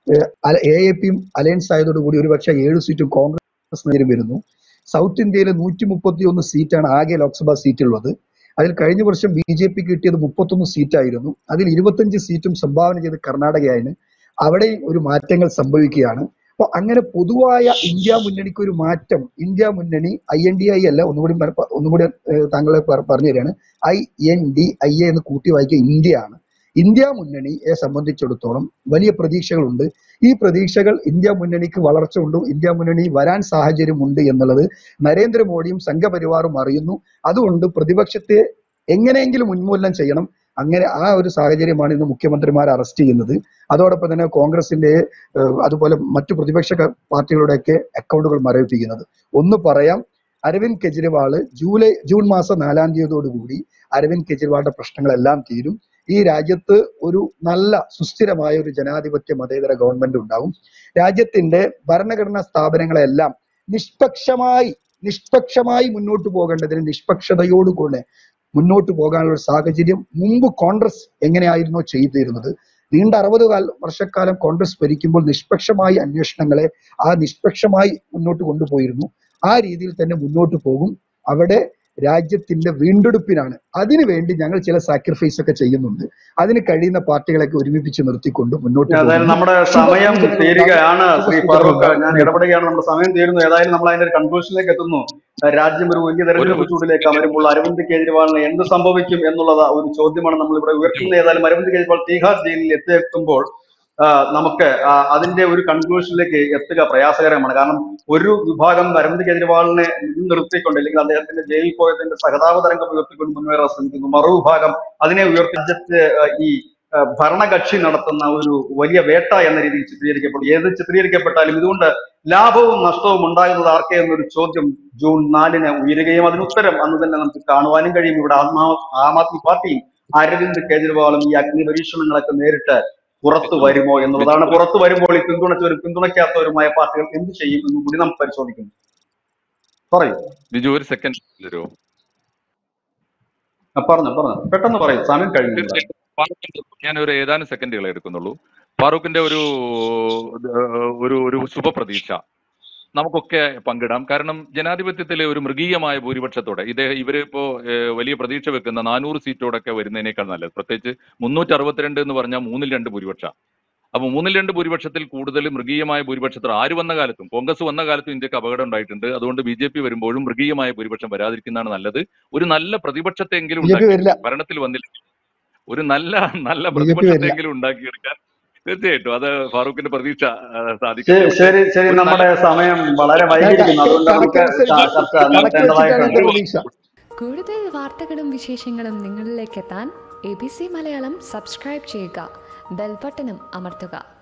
എ എ പിയും അലയൻസ് ആയതോടുകൂടി ഒരുപക്ഷെ ഏഴ് സീറ്റും കോൺഗ്രസ് നേരം വരുന്നു സൗത്ത് ഇന്ത്യയിലെ നൂറ്റി മുപ്പത്തി ഒന്ന് സീറ്റാണ് ആകെ ലോക്സഭാ സീറ്റുള്ളത് അതിൽ കഴിഞ്ഞ വർഷം ബി ജെ പി കിട്ടിയത് മുപ്പത്തൊന്ന് സീറ്റായിരുന്നു അതിൽ ഇരുപത്തഞ്ച് സീറ്റും സംഭാവന ചെയ്ത് കർണാടകയാണ് അവിടെയും ഒരു മാറ്റങ്ങൾ സംഭവിക്കുകയാണ് അപ്പൊ അങ്ങനെ പൊതുവായ ഇന്ത്യ മുന്നണിക്ക് ഒരു മാറ്റം ഇന്ത്യ മുന്നണി ഐ എൻ ഡി ഐ അല്ല ഒന്നുകൂടി പ- ഒന്നുകൂടി ഏഹ് താങ്കളെ പ- പറഞ്ഞു തരികയാണ് I N D I A എന്ന് കൂട്ടി വായിക്കുക ഇന്ത്യയാണ് ഇന്ത്യ മുന്നണിയെ സംബന്ധിച്ചിടത്തോളം വലിയ പ്രതീക്ഷകളുണ്ട് ഈ പ്രതീക്ഷകൾ ഇന്ത്യ മുന്നണിക്ക് വളർച്ച ഉണ്ട് ഇന്ത്യ മുന്നണി വരാൻ സാഹചര്യമുണ്ട് എന്നുള്ളത് നരേന്ദ്രമോദിയും സംഘപരിവാറും അറിയുന്നു അതുകൊണ്ട് പ്രതിപക്ഷത്തെ എങ്ങനെയെങ്കിലും ഉന്മൂലനം ചെയ്യണം അങ്ങനെ ആ ഒരു സാഹചര്യമാണ് ഇന്ന് മുഖ്യമന്ത്രിമാരെ അറസ്റ്റ് ചെയ്യുന്നത് അതോടൊപ്പം തന്നെ കോൺഗ്രസിന്റെ ഏഹ്, അതുപോലെ മറ്റു പ്രതിപക്ഷ ക- പാർട്ടികളുടെയൊക്കെ അക്കൗണ്ടുകൾ മരവിപ്പിക്കുന്നത് ഒന്ന് പറയാം അരവിന്ദ് കെജ്രിവാള് ജൂലൈ ജൂൺ മാസം നാലാം തീയതിയോടുകൂടി അരവിന്ദ് കെജ്രിവാളിന്റെ പ്രശ്നങ്ങളെല്ലാം തീരും ഈ രാജ്യത്ത് ഒരു നല്ല സുസ്ഥിരമായ ഒരു ജനാധിപത്യ മതേതര ഗവൺമെന്റ് ഉണ്ടാവും രാജ്യത്തിന്റെ ഭരണഘടനാ സ്ഥാപനങ്ങളെല്ലാം നിഷ്പക്ഷമായി നിഷ്പക്ഷമായി മുന്നോട്ട് പോകേണ്ടതിന് നിഷ്പക്ഷതയോടുകൂടെ മുന്നോട്ട് പോകാനുള്ള ഒരു സാഹചര്യം മുമ്പ് കോൺഗ്രസ് എങ്ങനെയായിരുന്നോ ചെയ്തിരുന്നത് നീണ്ട അറുപത് കാല വർഷക്കാലം കോൺഗ്രസ് ഭരിക്കുമ്പോൾ നിഷ്പക്ഷമായി അന്വേഷണങ്ങളെ ആ നിഷ്പക്ഷമായി മുന്നോട്ട് കൊണ്ടുപോയിരുന്നു ആ രീതിയിൽ തന്നെ മുന്നോട്ട് പോകും അവിടെ രാജ്യത്തിന്റെ വീണ്ടെടുപ്പിനാണ് അതിനു വേണ്ടി ഞങ്ങൾ ചില സാക്രിഫൈസ് ഒക്കെ ചെയ്യുന്നുണ്ട് അതിന് കഴിയുന്ന പാർട്ടികളൊക്കെ ഒരുമിപ്പിച്ച് നിർത്തിക്കൊണ്ട് മുന്നോട്ട് ഏതായാലും പോകുന്നു. നമ്മുടെ സമയം ശുഭ- തീരുകയാണ് ശ്രീ ശുഭ- ഫാറൂഖ് ഞാൻ ഇടപെടുകയാണ് നമ്മുടെ സമയം തീരുന്നു ഏതായാലും നമ്മൾ അതിന്റെ ഒരു കൺക്ലൂഷനിലേക്ക് എത്തുന്നു രാജ്യം ഒരു വലിയ തെരഞ്ഞെടുപ്പ് ചൂടിലേക്ക് വരുമ്പോൾ അരവിന്ദ് കെജ്രിവാളിന് എന്ത് സംഭവിക്കും എന്നുള്ളത് ഒരു ചോദ്യമാണ് നമ്മൾ ഇവിടെ ഉയർത്തുന്നത് ഏതായാലും അരവിന്ദ് കെജ്രിവാൾ തീഹാർ ജയിലിൽ എത്തിയെത്തുമ്പോൾ ആ, നമുക്ക് ആ, അതിന്റെ ഒരു കൺക്ലൂഷനിലേക്ക് എത്തുക പ്രയാസകരമാണ് കാരണം ഒരു വിഭാഗം അരവിന്ദ് കെജ്രിവാളിനെ മുൻനിർത്തിക്കൊണ്ട് അല്ലെങ്കിൽ അദ്ദേഹത്തിന്റെ ജയിലിൽ പോയതിന്റെ സഹതാപ തരംഗം ഉയർത്തിക്കൊണ്ട് മുന്നേറാൻ ശ്രമിക്കുന്നു മറുവിഭാഗം അതിനെ ഉയർത്തി രാജ്യത്ത് ആ, ഈ ആ, ഭരണകക്ഷി നടത്തുന്ന ഒരു വലിയ വേട്ട എന്ന രീതിയിൽ ചിത്രീകരിക്കപ്പെടും ഏത് ചിത്രീകരിക്കപ്പെട്ടാലും ഇതുകൊണ്ട് ലാഭവും നഷ്ടവും ഉണ്ടാകുന്നത് ആർക്കെ എന്നൊരു ചോദ്യം ജൂൺ നാലിന് ഉയരുകയും അതിന് ഉത്തരം അന്ന് തന്നെ നമുക്ക് കാണുവാനും കഴിയും ഇവിടെ ആത്മാ ആം ആദ്മി പാർട്ടിയും അരവിന്ദ് കെജ്രിവാളും ഈ അഗ്നി പരീക്ഷണങ്ങളൊക്കെ നേരിട്ട് പുറത്തു വരുമോ എന്നുള്ളതാണ് പുറത്തു വരുമ്പോൾ ഈ പിന്തുണച്ചവരും പിന്തുണയ്ക്കാത്തവരുമായ പാർട്ടികൾ എന്ത് ചെയ്യും എന്നും കൂടി നമുക്ക് പരിശോധിക്കുന്നു പറയൂ ബിജു ഒരു സെക്കൻഡ് തരുമോ ആ, പറഞ്ഞോ പറഞ്ഞോ പെട്ടെന്ന് പറയൂ സമയം കഴിഞ്ഞു തീർച്ചയായിട്ടും ഫാറൂഖിന്റെ ഞാൻ ഒരു ഏതാനും സെക്കൻഡുകളെ എടുക്കുന്നുള്ളൂ ഫാറൂഖിന്റെ ഒരു ഏഹ്, ഒരു ഒരു ശുഭപ്രതീക്ഷ നമുക്കൊക്കെ പങ്കിടാം കാരണം ജനാധിപത്യത്തിലെ ഒരു മൃഗീയമായ ഭൂരിപക്ഷത്തോടെ ഇദ്ദേഹം ഇവര് ഇപ്പോ ഏഹ്, വലിയ പ്രതീക്ഷ വെക്കുന്ന നാനൂറ് സീറ്റോടൊക്കെ വരുന്നതിനേക്കാൾ നല്ലത് പ്രത്യേകിച്ച് മുന്നൂറ്റി അറുപത്തിരണ്ട് എന്ന് പറഞ്ഞാൽ മൂന്നിൽ രണ്ട് ഭൂരിപക്ഷ അപ്പൊ മൂന്നിൽ രണ്ട് ഭൂരിപക്ഷത്തിൽ കൂടുതൽ മൃഗീയമായ ഭൂരിപക്ഷത്തിൽ ആര് വന്ന കാലത്തും കോൺഗ്രസ് വന്ന കാലത്തും ഇന്ത്യക്ക് അപകടം ഉണ്ടായിട്ടുണ്ട് അതുകൊണ്ട് ബി ജെ പി വരുമ്പോഴും മൃഗീയമായ ഭൂരിപക്ഷം വരാതിരിക്കുന്നതാണ് നല്ലത് ഒരു നല്ല പ്രതിപക്ഷത്തെങ്കിലും ബി ജെ പി വരില്ല ഉണ്ടാക്കി ഭരണത്തിൽ വന്നില്ല ഒരു നല്ല നല്ല ബി ജെ പി വരില്ല പ്രതിപക്ഷത്തെങ്കിലും ഉണ്ടാക്കിയെടുക്കാൻ തീർച്ചയായിട്ടും അത് ഫാറൂഖിന്റെ പ്രതീക്ഷ ആ, ശരി സാധിക്കട്ടെ ശരി ശരി ഒരു നല്ല നമ്മുടെ സമയം വളരെ വൈകിയിരിക്കുന്നു അതുകൊണ്ട് നമുക്ക് കണക്കനുസരിച്ച് ചർച്ച കണക്ക് വെച്ചിട്ടാണ് നിർത്തേണ്ടതായിട്ടുണ്ട് എന്റെ പ്രതീക്ഷ കൂടുതൽ വാർത്തകളും വിശേഷങ്ങളും നിങ്ങളിലേക്ക് എത്താൻ A B C Malayalam subscribe ചെയ്യുക ബെൽബട്ടനും അമർത്തുക